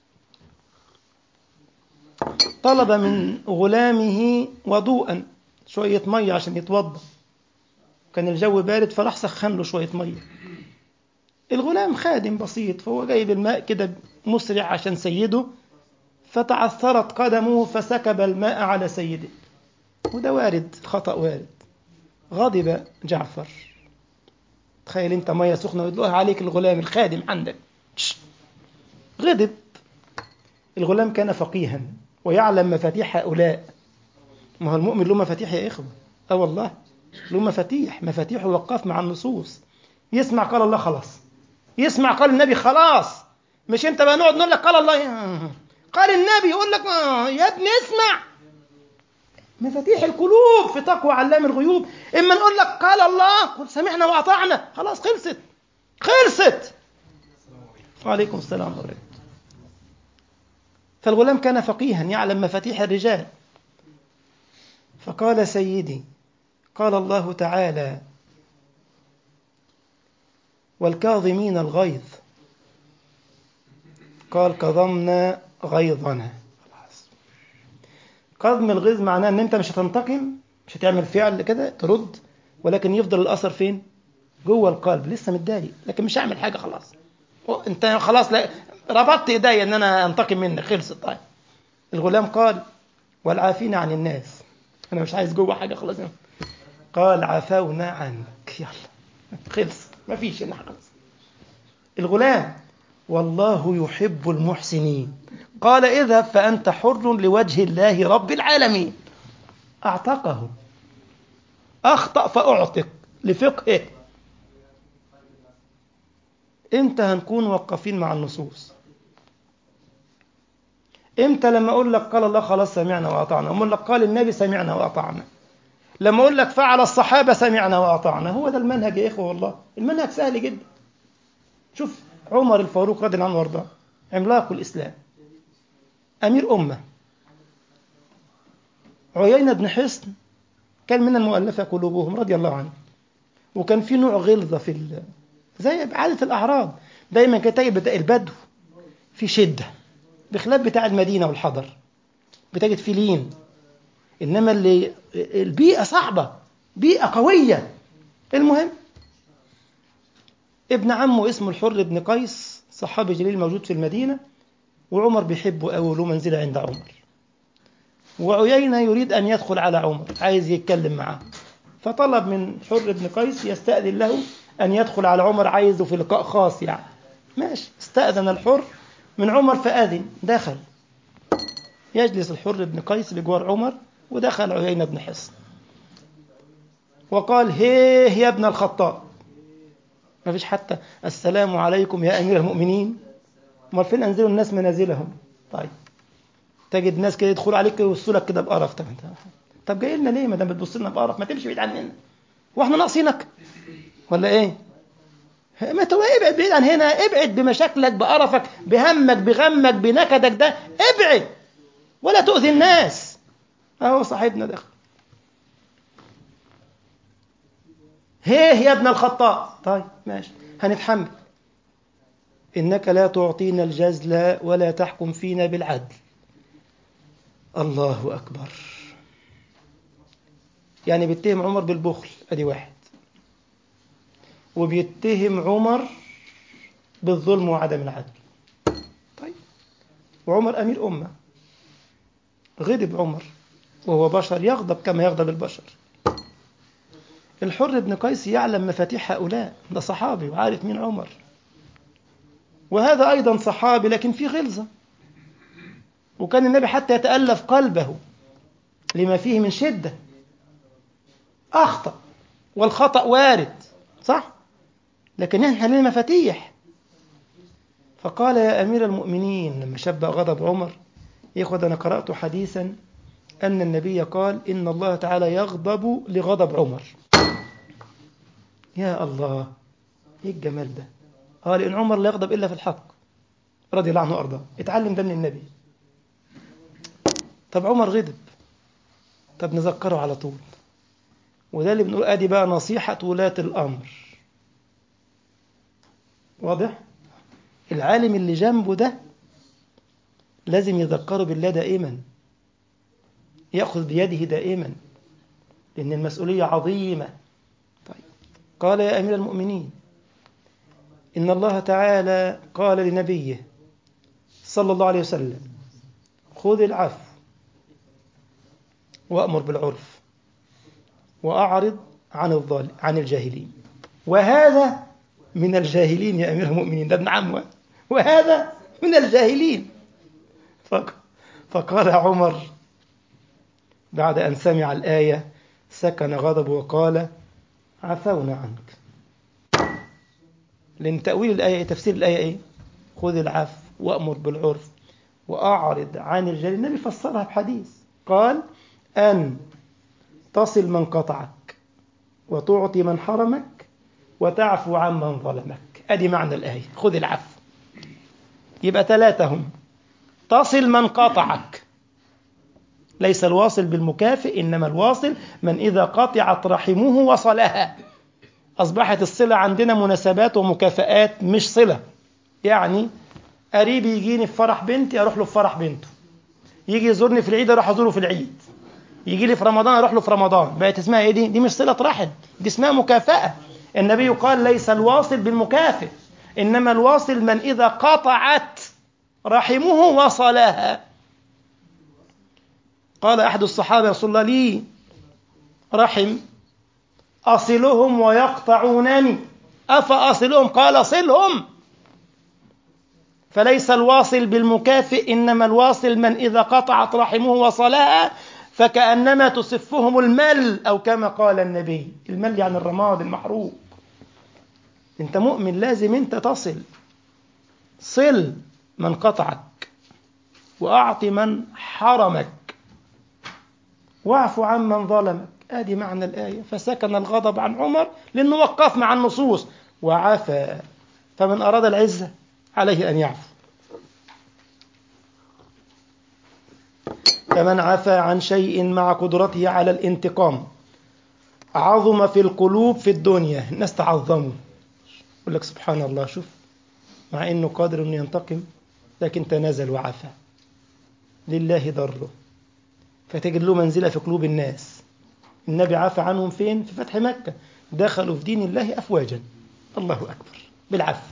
طلب من غلامه وضوءا شوية مية عشان يتوضا كان الجو بارد فراح سخن له شوية مية الغلام خادم بسيط فهو جايب الماء كده مسرع عشان سيده فتعثرت قدمه فسكب الماء على سيده وده وارد الخطأ وارد غضب جعفر تخيل انت ميه سخنه ويدلقها عليك الغلام الخادم عندك شش. غضب الغلام كان فقيها ويعلم مفاتيح هؤلاء ما هو المؤمن له مفاتيح يا اخوه اه والله له مفاتيح مفاتيح وقاف مع النصوص يسمع قال الله خلاص يسمع قال النبي خلاص مش انت بقى نقعد نقول لك قال الله قال النبي يقول لك آه يا ابني اسمع مفاتيح القلوب في تقوى علام الغيوب اما نقول لك قال الله قل سمعنا واطعنا خلاص خلصت خلصت وعليكم السلام ورحمه الله فالغلام كان فقيها يعلم مفاتيح الرجال فقال سيدي قال الله تعالى والكاظمين الغيظ قال كظمنا غيظنا كظم الغيظ معناه ان انت مش هتنتقم مش هتعمل فعل كده ترد ولكن يفضل الاثر فين جوه القلب لسه متضايق لكن مش هعمل حاجه خلاص انت خلاص لا ربطت ايديا ان انا انتقم منك خلصت طيب الغلام قال والعافين عن الناس انا مش عايز جوه حاجه خلاص قال عفونا عنك يلا خلص ما فيش الا خلاص الغلام والله يحب المحسنين قال اذهب فأنت حر لوجه الله رب العالمين أعتقه أخطأ فأعتق لفقهه امتى هنكون موقفين مع النصوص امتى لما اقول لك قال الله خلاص سمعنا واطعنا اقول لك قال النبي سمعنا واطعنا لما اقول لك فعل الصحابه سمعنا واطعنا هو ده المنهج يا اخوه والله المنهج سهل جدا شوف عمر الفاروق رضي الله عنه وارضاه عملاق الاسلام امير امه عيينة بن حصن كان من المؤلفة قلوبهم رضي الله عنه وكان في نوع غلظة في ال... زي عادة الأعراب دايما كانت تجد البدو في شدة بخلاف بتاع المدينة والحضر بتجد في لين إنما اللي البيئة صعبة بيئة قوية المهم ابن عمه اسمه الحر بن قيس صحابي جليل موجود في المدينة وعمر بيحبه أوي له منزلة عند عمر وعيينة يريد أن يدخل على عمر عايز يتكلم معاه فطلب من حر بن قيس يستأذن له أن يدخل على عمر عايزه في لقاء خاص يعني ماشي استأذن الحر من عمر فأذن دخل يجلس الحر بن قيس بجوار عمر ودخل عيينة بن حصن وقال هيه يا ابن الخطاب ما فيش حتى السلام عليكم يا أمير المؤمنين امال فين أنزلوا الناس منازلهم طيب تجد ناس كده يدخلوا عليك يبصوا لك كده بقرف طب انت طب جاي لنا ليه ما دام بتبص لنا بقرف ما تمشي بعيد عننا واحنا ناقصينك ولا ايه ما تو ابعد بعيد عن هنا ابعد بمشاكلك بقرفك بهمك بغمك بنكدك ده ابعد ولا تؤذي الناس اهو صاحبنا دخل هيه يا ابن الخطاب طيب ماشي هنتحمل إنك لا تعطينا الجزل ولا تحكم فينا بالعدل الله أكبر يعني بيتهم عمر بالبخل أدي واحد وبيتهم عمر بالظلم وعدم العدل طيب وعمر أمير أمة غضب عمر وهو بشر يغضب كما يغضب البشر الحر بن قيس يعلم مفاتيح هؤلاء ده صحابي وعارف مين عمر وهذا أيضا صحابي لكن في غلظة وكان النبي حتى يتألف قلبه لما فيه من شدة أخطأ والخطأ وارد صح لكن احنا لنا مفاتيح فقال يا أمير المؤمنين لما شب غضب عمر ياخد أنا قرأت حديثا أن النبي قال إن الله تعالى يغضب لغضب عمر يا الله ايه الجمال ده اه لان عمر لا يغضب الا في الحق رضي الله عنه وارضاه اتعلم ده من النبي طب عمر غضب طب نذكره على طول وده اللي بنقول ادي بقى نصيحة ولاة الامر واضح العالم اللي جنبه ده لازم يذكره بالله دائما يأخذ بيده دائما لأن المسؤولية عظيمة طيب قال يا أمير المؤمنين إن الله تعالى قال لنبيه صلى الله عليه وسلم خذ العفو وأمر بالعرف وأعرض عن الظال عن الجاهلين وهذا من الجاهلين يا أمير المؤمنين ده ابن عمه وهذا من الجاهلين فقال عمر بعد أن سمع الآية سكن غضبه وقال عفونا عنك لأن تأويل الآية تفسير الآية إيه؟ خذ العفو وأمر بالعرف وأعرض عن الجاهل النبي فسرها بحديث قال أن تصل من قطعك وتعطي من حرمك وتعفو عن من ظلمك أدي معنى الآية خذ العفو يبقى ثلاثة هم تصل من قطعك ليس الواصل بالمكافئ إنما الواصل من إذا قطعت رحمه وصلها أصبحت الصلة عندنا مناسبات ومكافآت مش صلة يعني قريبي يجيني في فرح بنتي أروح له في فرح بنته يجي يزورني في العيد أروح أزوره في العيد يجي لي في رمضان أروح له في رمضان بقت اسمها إيه دي؟ دي مش صلة رحم دي اسمها مكافأة النبي قال ليس الواصل بالمكافئ إنما الواصل من إذا قطعت رحمه وصلها قال أحد الصحابة يا رسول الله لي رحم أصلهم ويقطعونني أفأصلهم قال صلهم فليس الواصل بالمكافئ إنما الواصل من إذا قطعت رحمه وصلها فكأنما تصفهم المل أو كما قال النبي المل يعني الرماد المحروق أنت مؤمن لازم أنت تصل صل من قطعك وأعط من حرمك واعف عن من ظلمك ادي معنى الايه فسكن الغضب عن عمر لانه وقف مع النصوص وعفى فمن اراد العزه عليه ان يعفو فمن عفى عن شيء مع قدرته على الانتقام عظم في القلوب في الدنيا الناس تعظموا يقول لك سبحان الله شوف مع انه قادر انه ينتقم لكن تنازل وعفى لله ضره فتجد له منزلة في قلوب الناس النبي عفى عنهم فين في فتح مكة دخلوا في دين الله أفواجا الله أكبر بالعفو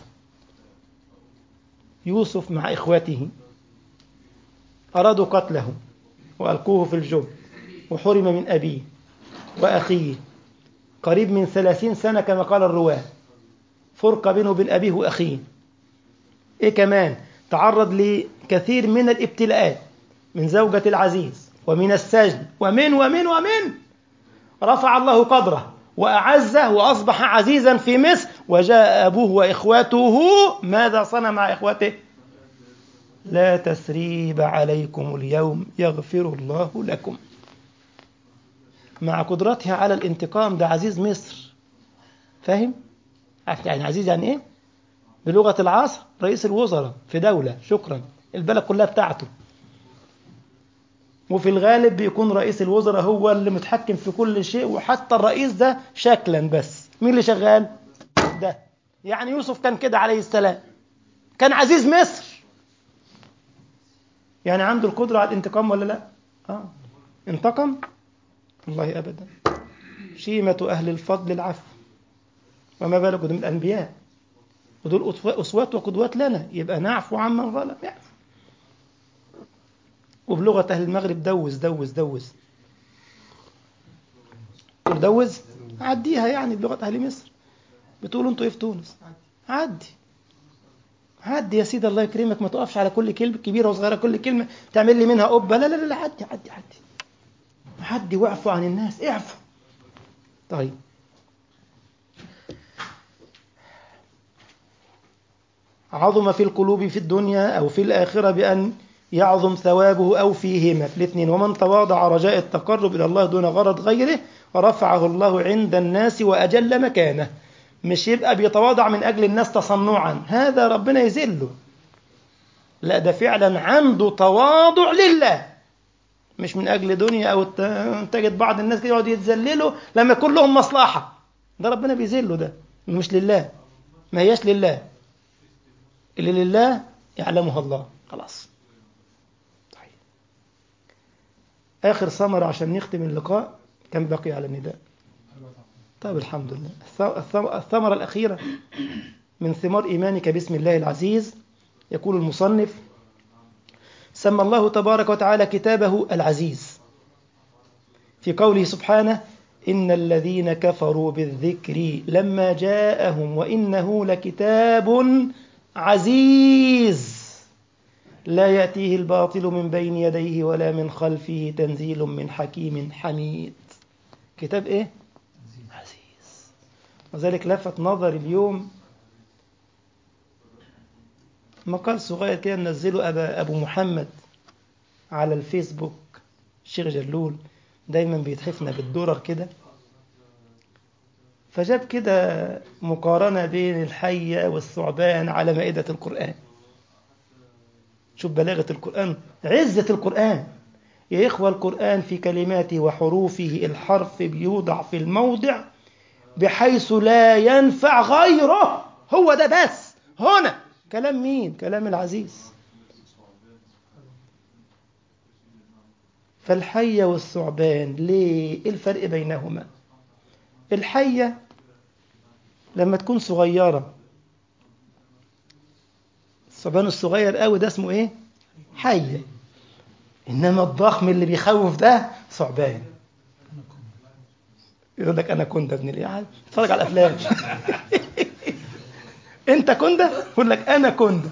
يوسف مع إخوته أرادوا قتله وألقوه في الجب وحرم من أبيه وأخيه قريب من ثلاثين سنة كما قال الرواة فرقة بينه وبين أبيه وأخيه إيه كمان تعرض لكثير من الابتلاءات من زوجة العزيز ومن السجن ومن ومن ومن رفع الله قدره وأعزه وأصبح عزيزا في مصر وجاء أبوه وإخوته ماذا صنع مع إخوته لا تسريب عليكم اليوم يغفر الله لكم مع قدرتها على الانتقام ده عزيز مصر فاهم يعني عزيز يعني ايه بلغة العصر رئيس الوزراء في دولة شكرا البلد كلها بتاعته وفي الغالب بيكون رئيس الوزراء هو اللي متحكم في كل شيء وحتى الرئيس ده شكلا بس مين اللي شغال ده يعني يوسف كان كده عليه السلام كان عزيز مصر يعني عنده القدرة على الانتقام ولا لا آه. انتقم والله أبدا شيمة أهل الفضل العفو وما بالك من الأنبياء ودول أسوات وقدوات لنا يبقى نعفو عمن ظلم يعفو وبلغة أهل المغرب دوز دوز دوز تقول دوز عديها يعني بلغة أهل مصر بتقولوا انتوا ايه في تونس عدي عدي يا سيدي الله يكرمك ما تقفش على كل كلمة كبيرة وصغيرة كل كلمة تعمل لي منها قبة لا لا لا عدي عدي عدي عدي واعفوا عن الناس اعفوا طيب عظم في القلوب في الدنيا أو في الآخرة بأن يعظم ثوابه أو فيهما في الاثنين ومن تواضع رجاء التقرب إلى الله دون غرض غيره رفعه الله عند الناس وأجل مكانه مش يبقى بيتواضع من أجل الناس تصنعا هذا ربنا يذله لا ده فعلا عنده تواضع لله مش من أجل دنيا أو تجد بعض الناس كده يقعدوا يتذللوا لما يكون لهم مصلحة ده ربنا بيذله ده مش لله ما هياش لله اللي لله يعلمها الله خلاص طيب. آخر ثمرة عشان نختم اللقاء كم بقي على النداء طيب الحمد لله الثمرة الأخيرة من ثمار إيمانك باسم الله العزيز يقول المصنف سمى الله تبارك وتعالى كتابه العزيز في قوله سبحانه إن الذين كفروا بالذكر لما جاءهم وإنه لكتاب عزيز لا يأتيه الباطل من بين يديه ولا من خلفه تنزيل من حكيم حميد كتاب إيه؟ عزيز وذلك لفت نظر اليوم مقال صغير كده منزله أبا أبو محمد على الفيسبوك الشيخ جلول دايما بيتحفنا بالدرر كده فجاب كده مقارنة بين الحية والثعبان على مائدة القرآن شوف بلاغة القرآن عزة القرآن يا إخوة القرآن في كلماته وحروفه الحرف بيوضع في الموضع بحيث لا ينفع غيره هو ده بس هنا كلام مين كلام العزيز فالحية والثعبان ليه ايه الفرق بينهما الحية لما تكون صغيرة الثعبان الصغير قوي ده اسمه ايه حية انما الضخم اللي بيخوف ده ثعبان يقول لك انا كندا ابن الايه اتفرج على الافلام انت كندا يقول لك انا كندا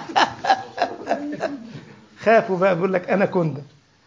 خافوا بقى بيقول لك انا كندا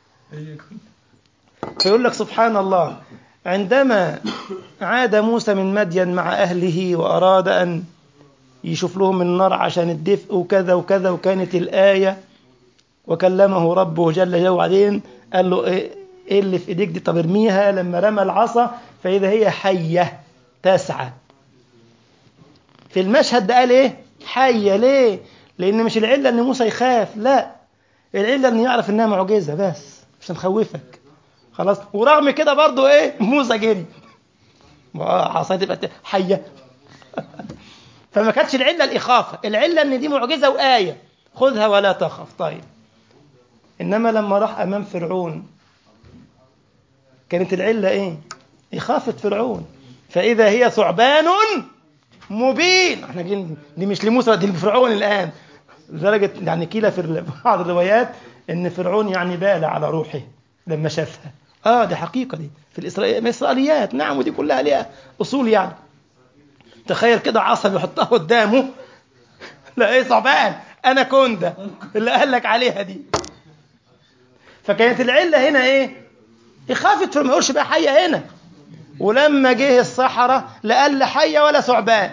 فيقول لك سبحان الله عندما عاد موسى من مدين مع أهله وأراد أن يشوف لهم النار عشان الدفء وكذا وكذا وكانت الآية وكلمه ربه جل جلاله وبعدين قال له إيه اللي في إيديك دي طب ارميها لما رمى العصا فإذا هي حية تسعى في المشهد ده قال إيه حية ليه لأن مش العلة أن موسى يخاف لا العلة أن يعرف إنها معجزة بس مش هنخوفك خلاص ورغم كده برضو ايه موسى جري عصايه تبقى حيه فما كانتش العله الاخافه العله ان دي معجزه وايه خذها ولا تخف طيب انما لما راح امام فرعون كانت العله ايه يخافت فرعون فإذا هي ثعبان مبين احنا جايين دي مش لموسى دي لفرعون الآن لدرجة يعني كيلة في بعض الروايات إن فرعون يعني بال على روحه لما شافها اه دي حقيقة دي في الإسرائيل الإسرائيليات نعم ودي كلها ليها أصول يعني تخيل كده عصا يحطها قدامه لا ايه ثعبان انا كندا اللي قال لك عليها دي فكانت العله هنا ايه يخافت ما يقولش بقى حيه هنا ولما جه الصحراء لا قال لا حيه ولا ثعبان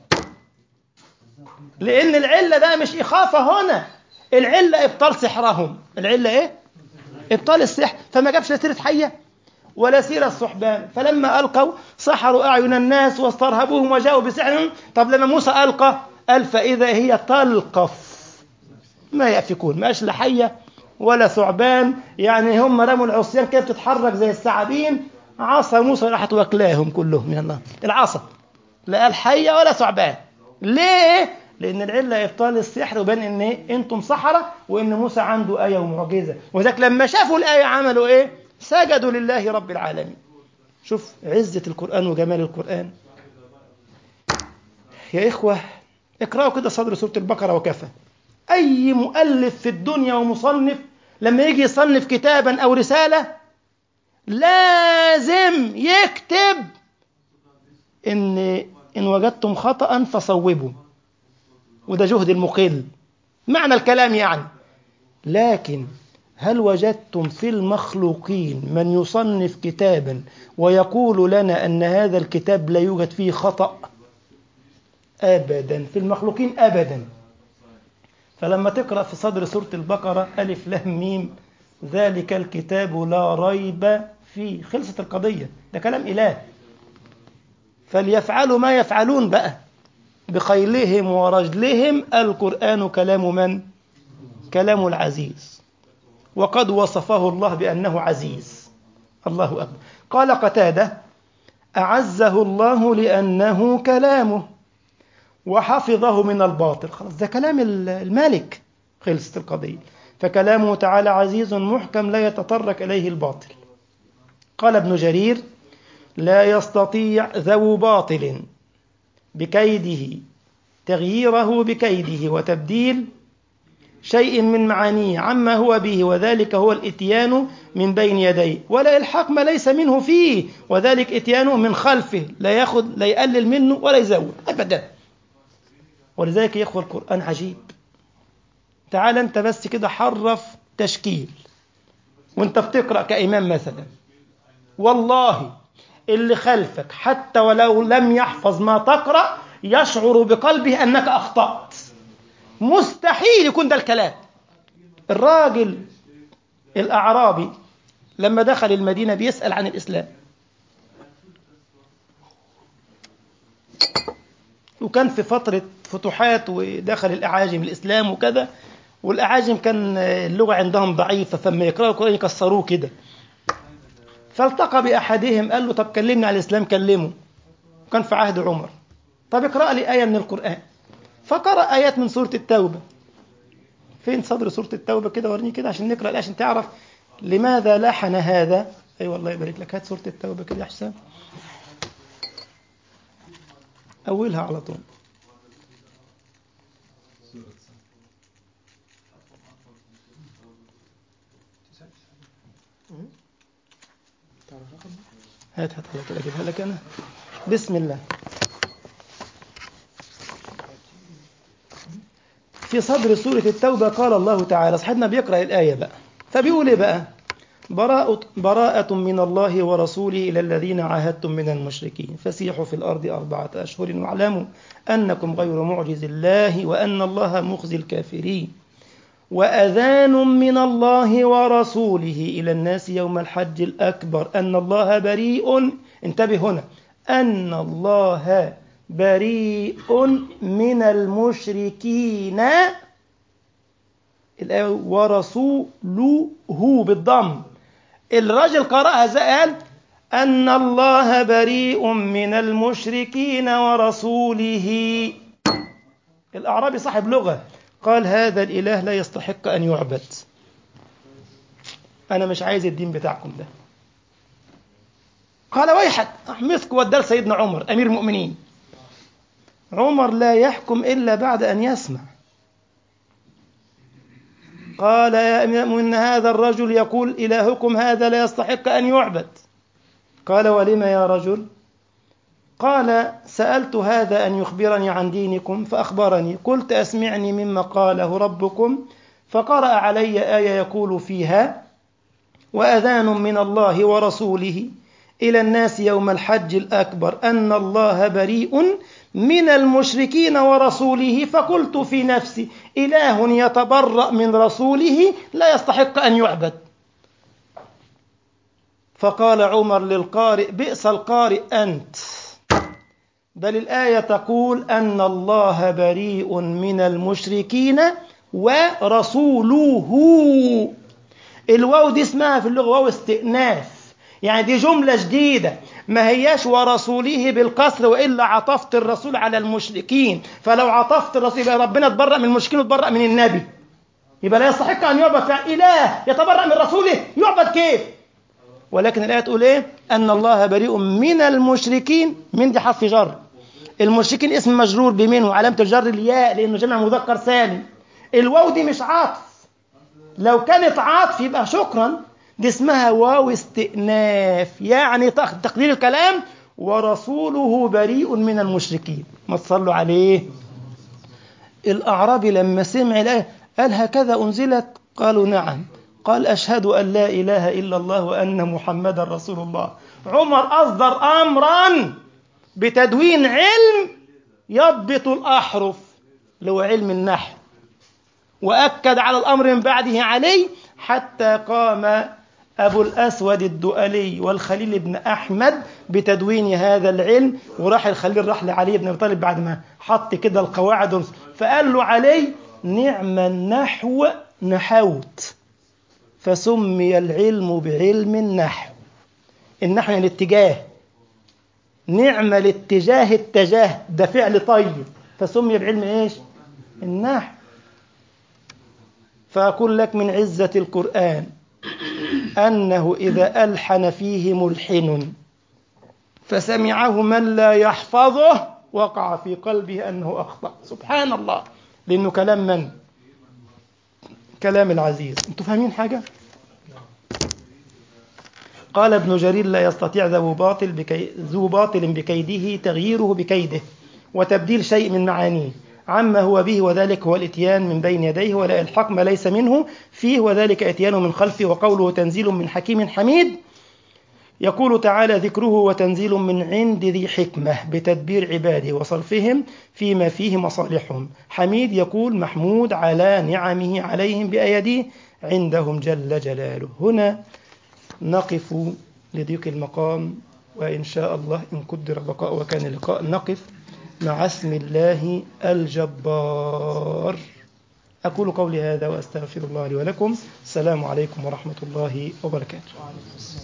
لان العله ده مش اخافه هنا العله ابطال سحرهم العله ايه ابطال السحر فما جابش لا سيره حيه ولا سيره الثعبان فلما القوا سحروا اعين الناس واسترهبوهم وجاءوا بسحرهم طب لما موسى القى قال فاذا هي تلقف ما يأفكون ما لا حيه ولا ثعبان يعني هم رموا العصيان كده بتتحرك زي الثعابين عصا موسى راحت واكلاهم كلهم يا الله العصا لا قال حيه ولا ثعبان ليه؟ لان العله ابطال السحر وبان ان إيه؟ انتم سحره وان موسى عنده ايه ومعجزه وذاك لما شافوا الايه عملوا ايه؟ سجدوا لله رب العالمين شوف عزه القران وجمال القران يا اخوه اقرأوا كده صدر سوره البقره وكفى اي مؤلف في الدنيا ومصنف لما يجي يصنف كتابا او رساله لازم يكتب ان ان وجدتم خطا فصوبوا وده جهد المقل معنى الكلام يعني لكن هل وجدتم في المخلوقين من يصنف كتابا ويقول لنا ان هذا الكتاب لا يوجد فيه خطا ابدا في المخلوقين ابدا فلما تقرا في صدر سوره البقره الف لام ميم ذلك الكتاب لا ريب فيه خلصت القضيه ده كلام اله فليفعلوا ما يفعلون بقى بخيلهم ورجلهم القرآن كلام من؟ كلام العزيز وقد وصفه الله بأنه عزيز الله أكبر قال قتادة أعزه الله لأنه كلامه وحفظه من الباطل خلاص ده كلام الملك خلصت القضية فكلامه تعالى عزيز محكم لا يتطرق إليه الباطل قال ابن جرير لا يستطيع ذو باطل بكيده تغييره بكيده وتبديل شيء من معانيه عما هو به وذلك هو الاتيان من بين يديه ولا الحق ما ليس منه فيه وذلك اتيانه من خلفه لا ياخذ لا يقلل منه ولا يزود ابدا ولذلك يا اخوه القران عجيب تعال انت بس كده حرف تشكيل وانت بتقرا كامام مثلا والله اللي خلفك حتى ولو لم يحفظ ما تقرأ يشعر بقلبه أنك أخطأت مستحيل يكون ده الكلام الراجل الأعرابي لما دخل المدينة بيسأل عن الإسلام وكان في فترة فتوحات ودخل الأعاجم الإسلام وكذا والأعاجم كان اللغة عندهم ضعيفة فلما يقرأوا القرآن يكسروه كده فالتقى بأحدهم قال له طب كلمني عن الإسلام كلمه كان في عهد عمر طب اقرأ لي آية من القرآن فقرأ آيات من سورة التوبة فين صدر سورة التوبة كده وريني كده عشان نقرأ الآية عشان تعرف لماذا لحن هذا أي أيوة والله يبارك لك هات سورة التوبة كده يا حسام أولها على طول هات هات هات اجيبها لك انا بسم الله في صدر سورة التوبة قال الله تعالى صاحبنا بيقرأ الآية بقى فبيقول إيه بقى براءة, براءة من الله ورسوله إلى الذين عاهدتم من المشركين فسيحوا في الأرض أربعة أشهر واعلموا أنكم غير معجز الله وأن الله مخزي الكافرين وأذان من الله ورسوله إلى الناس يوم الحج الأكبر أن الله بريء انتبه هنا أن الله بريء من المشركين الآية ورسوله بالضم الرجل قرأها زي قال أن الله بريء من المشركين ورسوله الأعرابي صاحب لغة قال هذا الإله لا يستحق أن يعبد أنا مش عايز الدين بتاعكم ده قال ويحك مسك وداه سيدنا عمر أمير المؤمنين عمر لا يحكم إلا بعد أن يسمع قال يا أمير المؤمنين هذا الرجل يقول إلهكم هذا لا يستحق أن يعبد قال ولم يا رجل قال سألت هذا أن يخبرني عن دينكم فأخبرني قلت أسمعني مما قاله ربكم فقرأ علي آية يقول فيها وأذان من الله ورسوله إلى الناس يوم الحج الأكبر أن الله بريء من المشركين ورسوله فقلت في نفسي إله يتبرأ من رسوله لا يستحق أن يعبد فقال عمر للقارئ بئس القارئ أنت بل الآية تقول أن الله بريء من المشركين ورسوله الواو دي اسمها في اللغة واو استئناف يعني دي جملة جديدة ما هياش ورسوله بالقصر وإلا عطفت الرسول على المشركين فلو عطفت الرسول يبقى ربنا تبرأ من المشركين وتبرأ من النبي يبقى لا يستحق أن يعبد فعلا إله يتبرأ من رسوله يعبد كيف ولكن الآية تقول إيه أن الله بريء من المشركين من دي حرف جر المشركين اسم مجرور بمن وعلامة الجر الياء لأنه جمع مذكر سالم الواو دي مش عطف لو كانت عطف يبقى شكرا دي اسمها واو استئناف يعني تقدير الكلام ورسوله بريء من المشركين ما تصلوا عليه الأعرابي لما سمع الآية قال هكذا أنزلت قالوا نعم قال أشهد أن لا إله إلا الله وأن محمدا رسول الله عمر أصدر أمرا بتدوين علم يضبط الأحرف اللي هو علم النحو وأكد على الأمر من بعده علي حتى قام أبو الأسود الدؤلي والخليل بن أحمد بتدوين هذا العلم وراح الخليل راح لعلي بن أبي طالب بعد ما حط كده القواعد فقال له علي نعم النحو نحوت فسمي العلم بعلم النحو النحو يعني الاتجاه نعم الاتجاه التجاه ده فعل طيب فسمي بعلم ايش النحو فأقول لك من عزة القرآن أنه إذا ألحن فيه ملحن فسمعه من لا يحفظه وقع في قلبه أنه أخطأ سبحان الله لأنه كلام من؟ كلام العزيز أنتوا فاهمين حاجة؟ قال ابن جرير لا يستطيع ذو باطل بكي ذو باطل بكيده تغييره بكيده وتبديل شيء من معانيه عما هو به وذلك هو الاتيان من بين يديه ولا الحق ما ليس منه فيه وذلك اتيانه من خلفه وقوله تنزيل من حكيم حميد يقول تعالى ذكره وتنزيل من عند ذي حكمة بتدبير عباده وصرفهم فيما فيه مصالحهم حميد يقول محمود على نعمه عليهم بأيديه عندهم جل جلاله هنا نقف لضيق المقام وإن شاء الله إن قدر بقاء وكان لقاء نقف مع اسم الله الجبار أقول قولي هذا وأستغفر الله لي ولكم السلام عليكم ورحمة الله وبركاته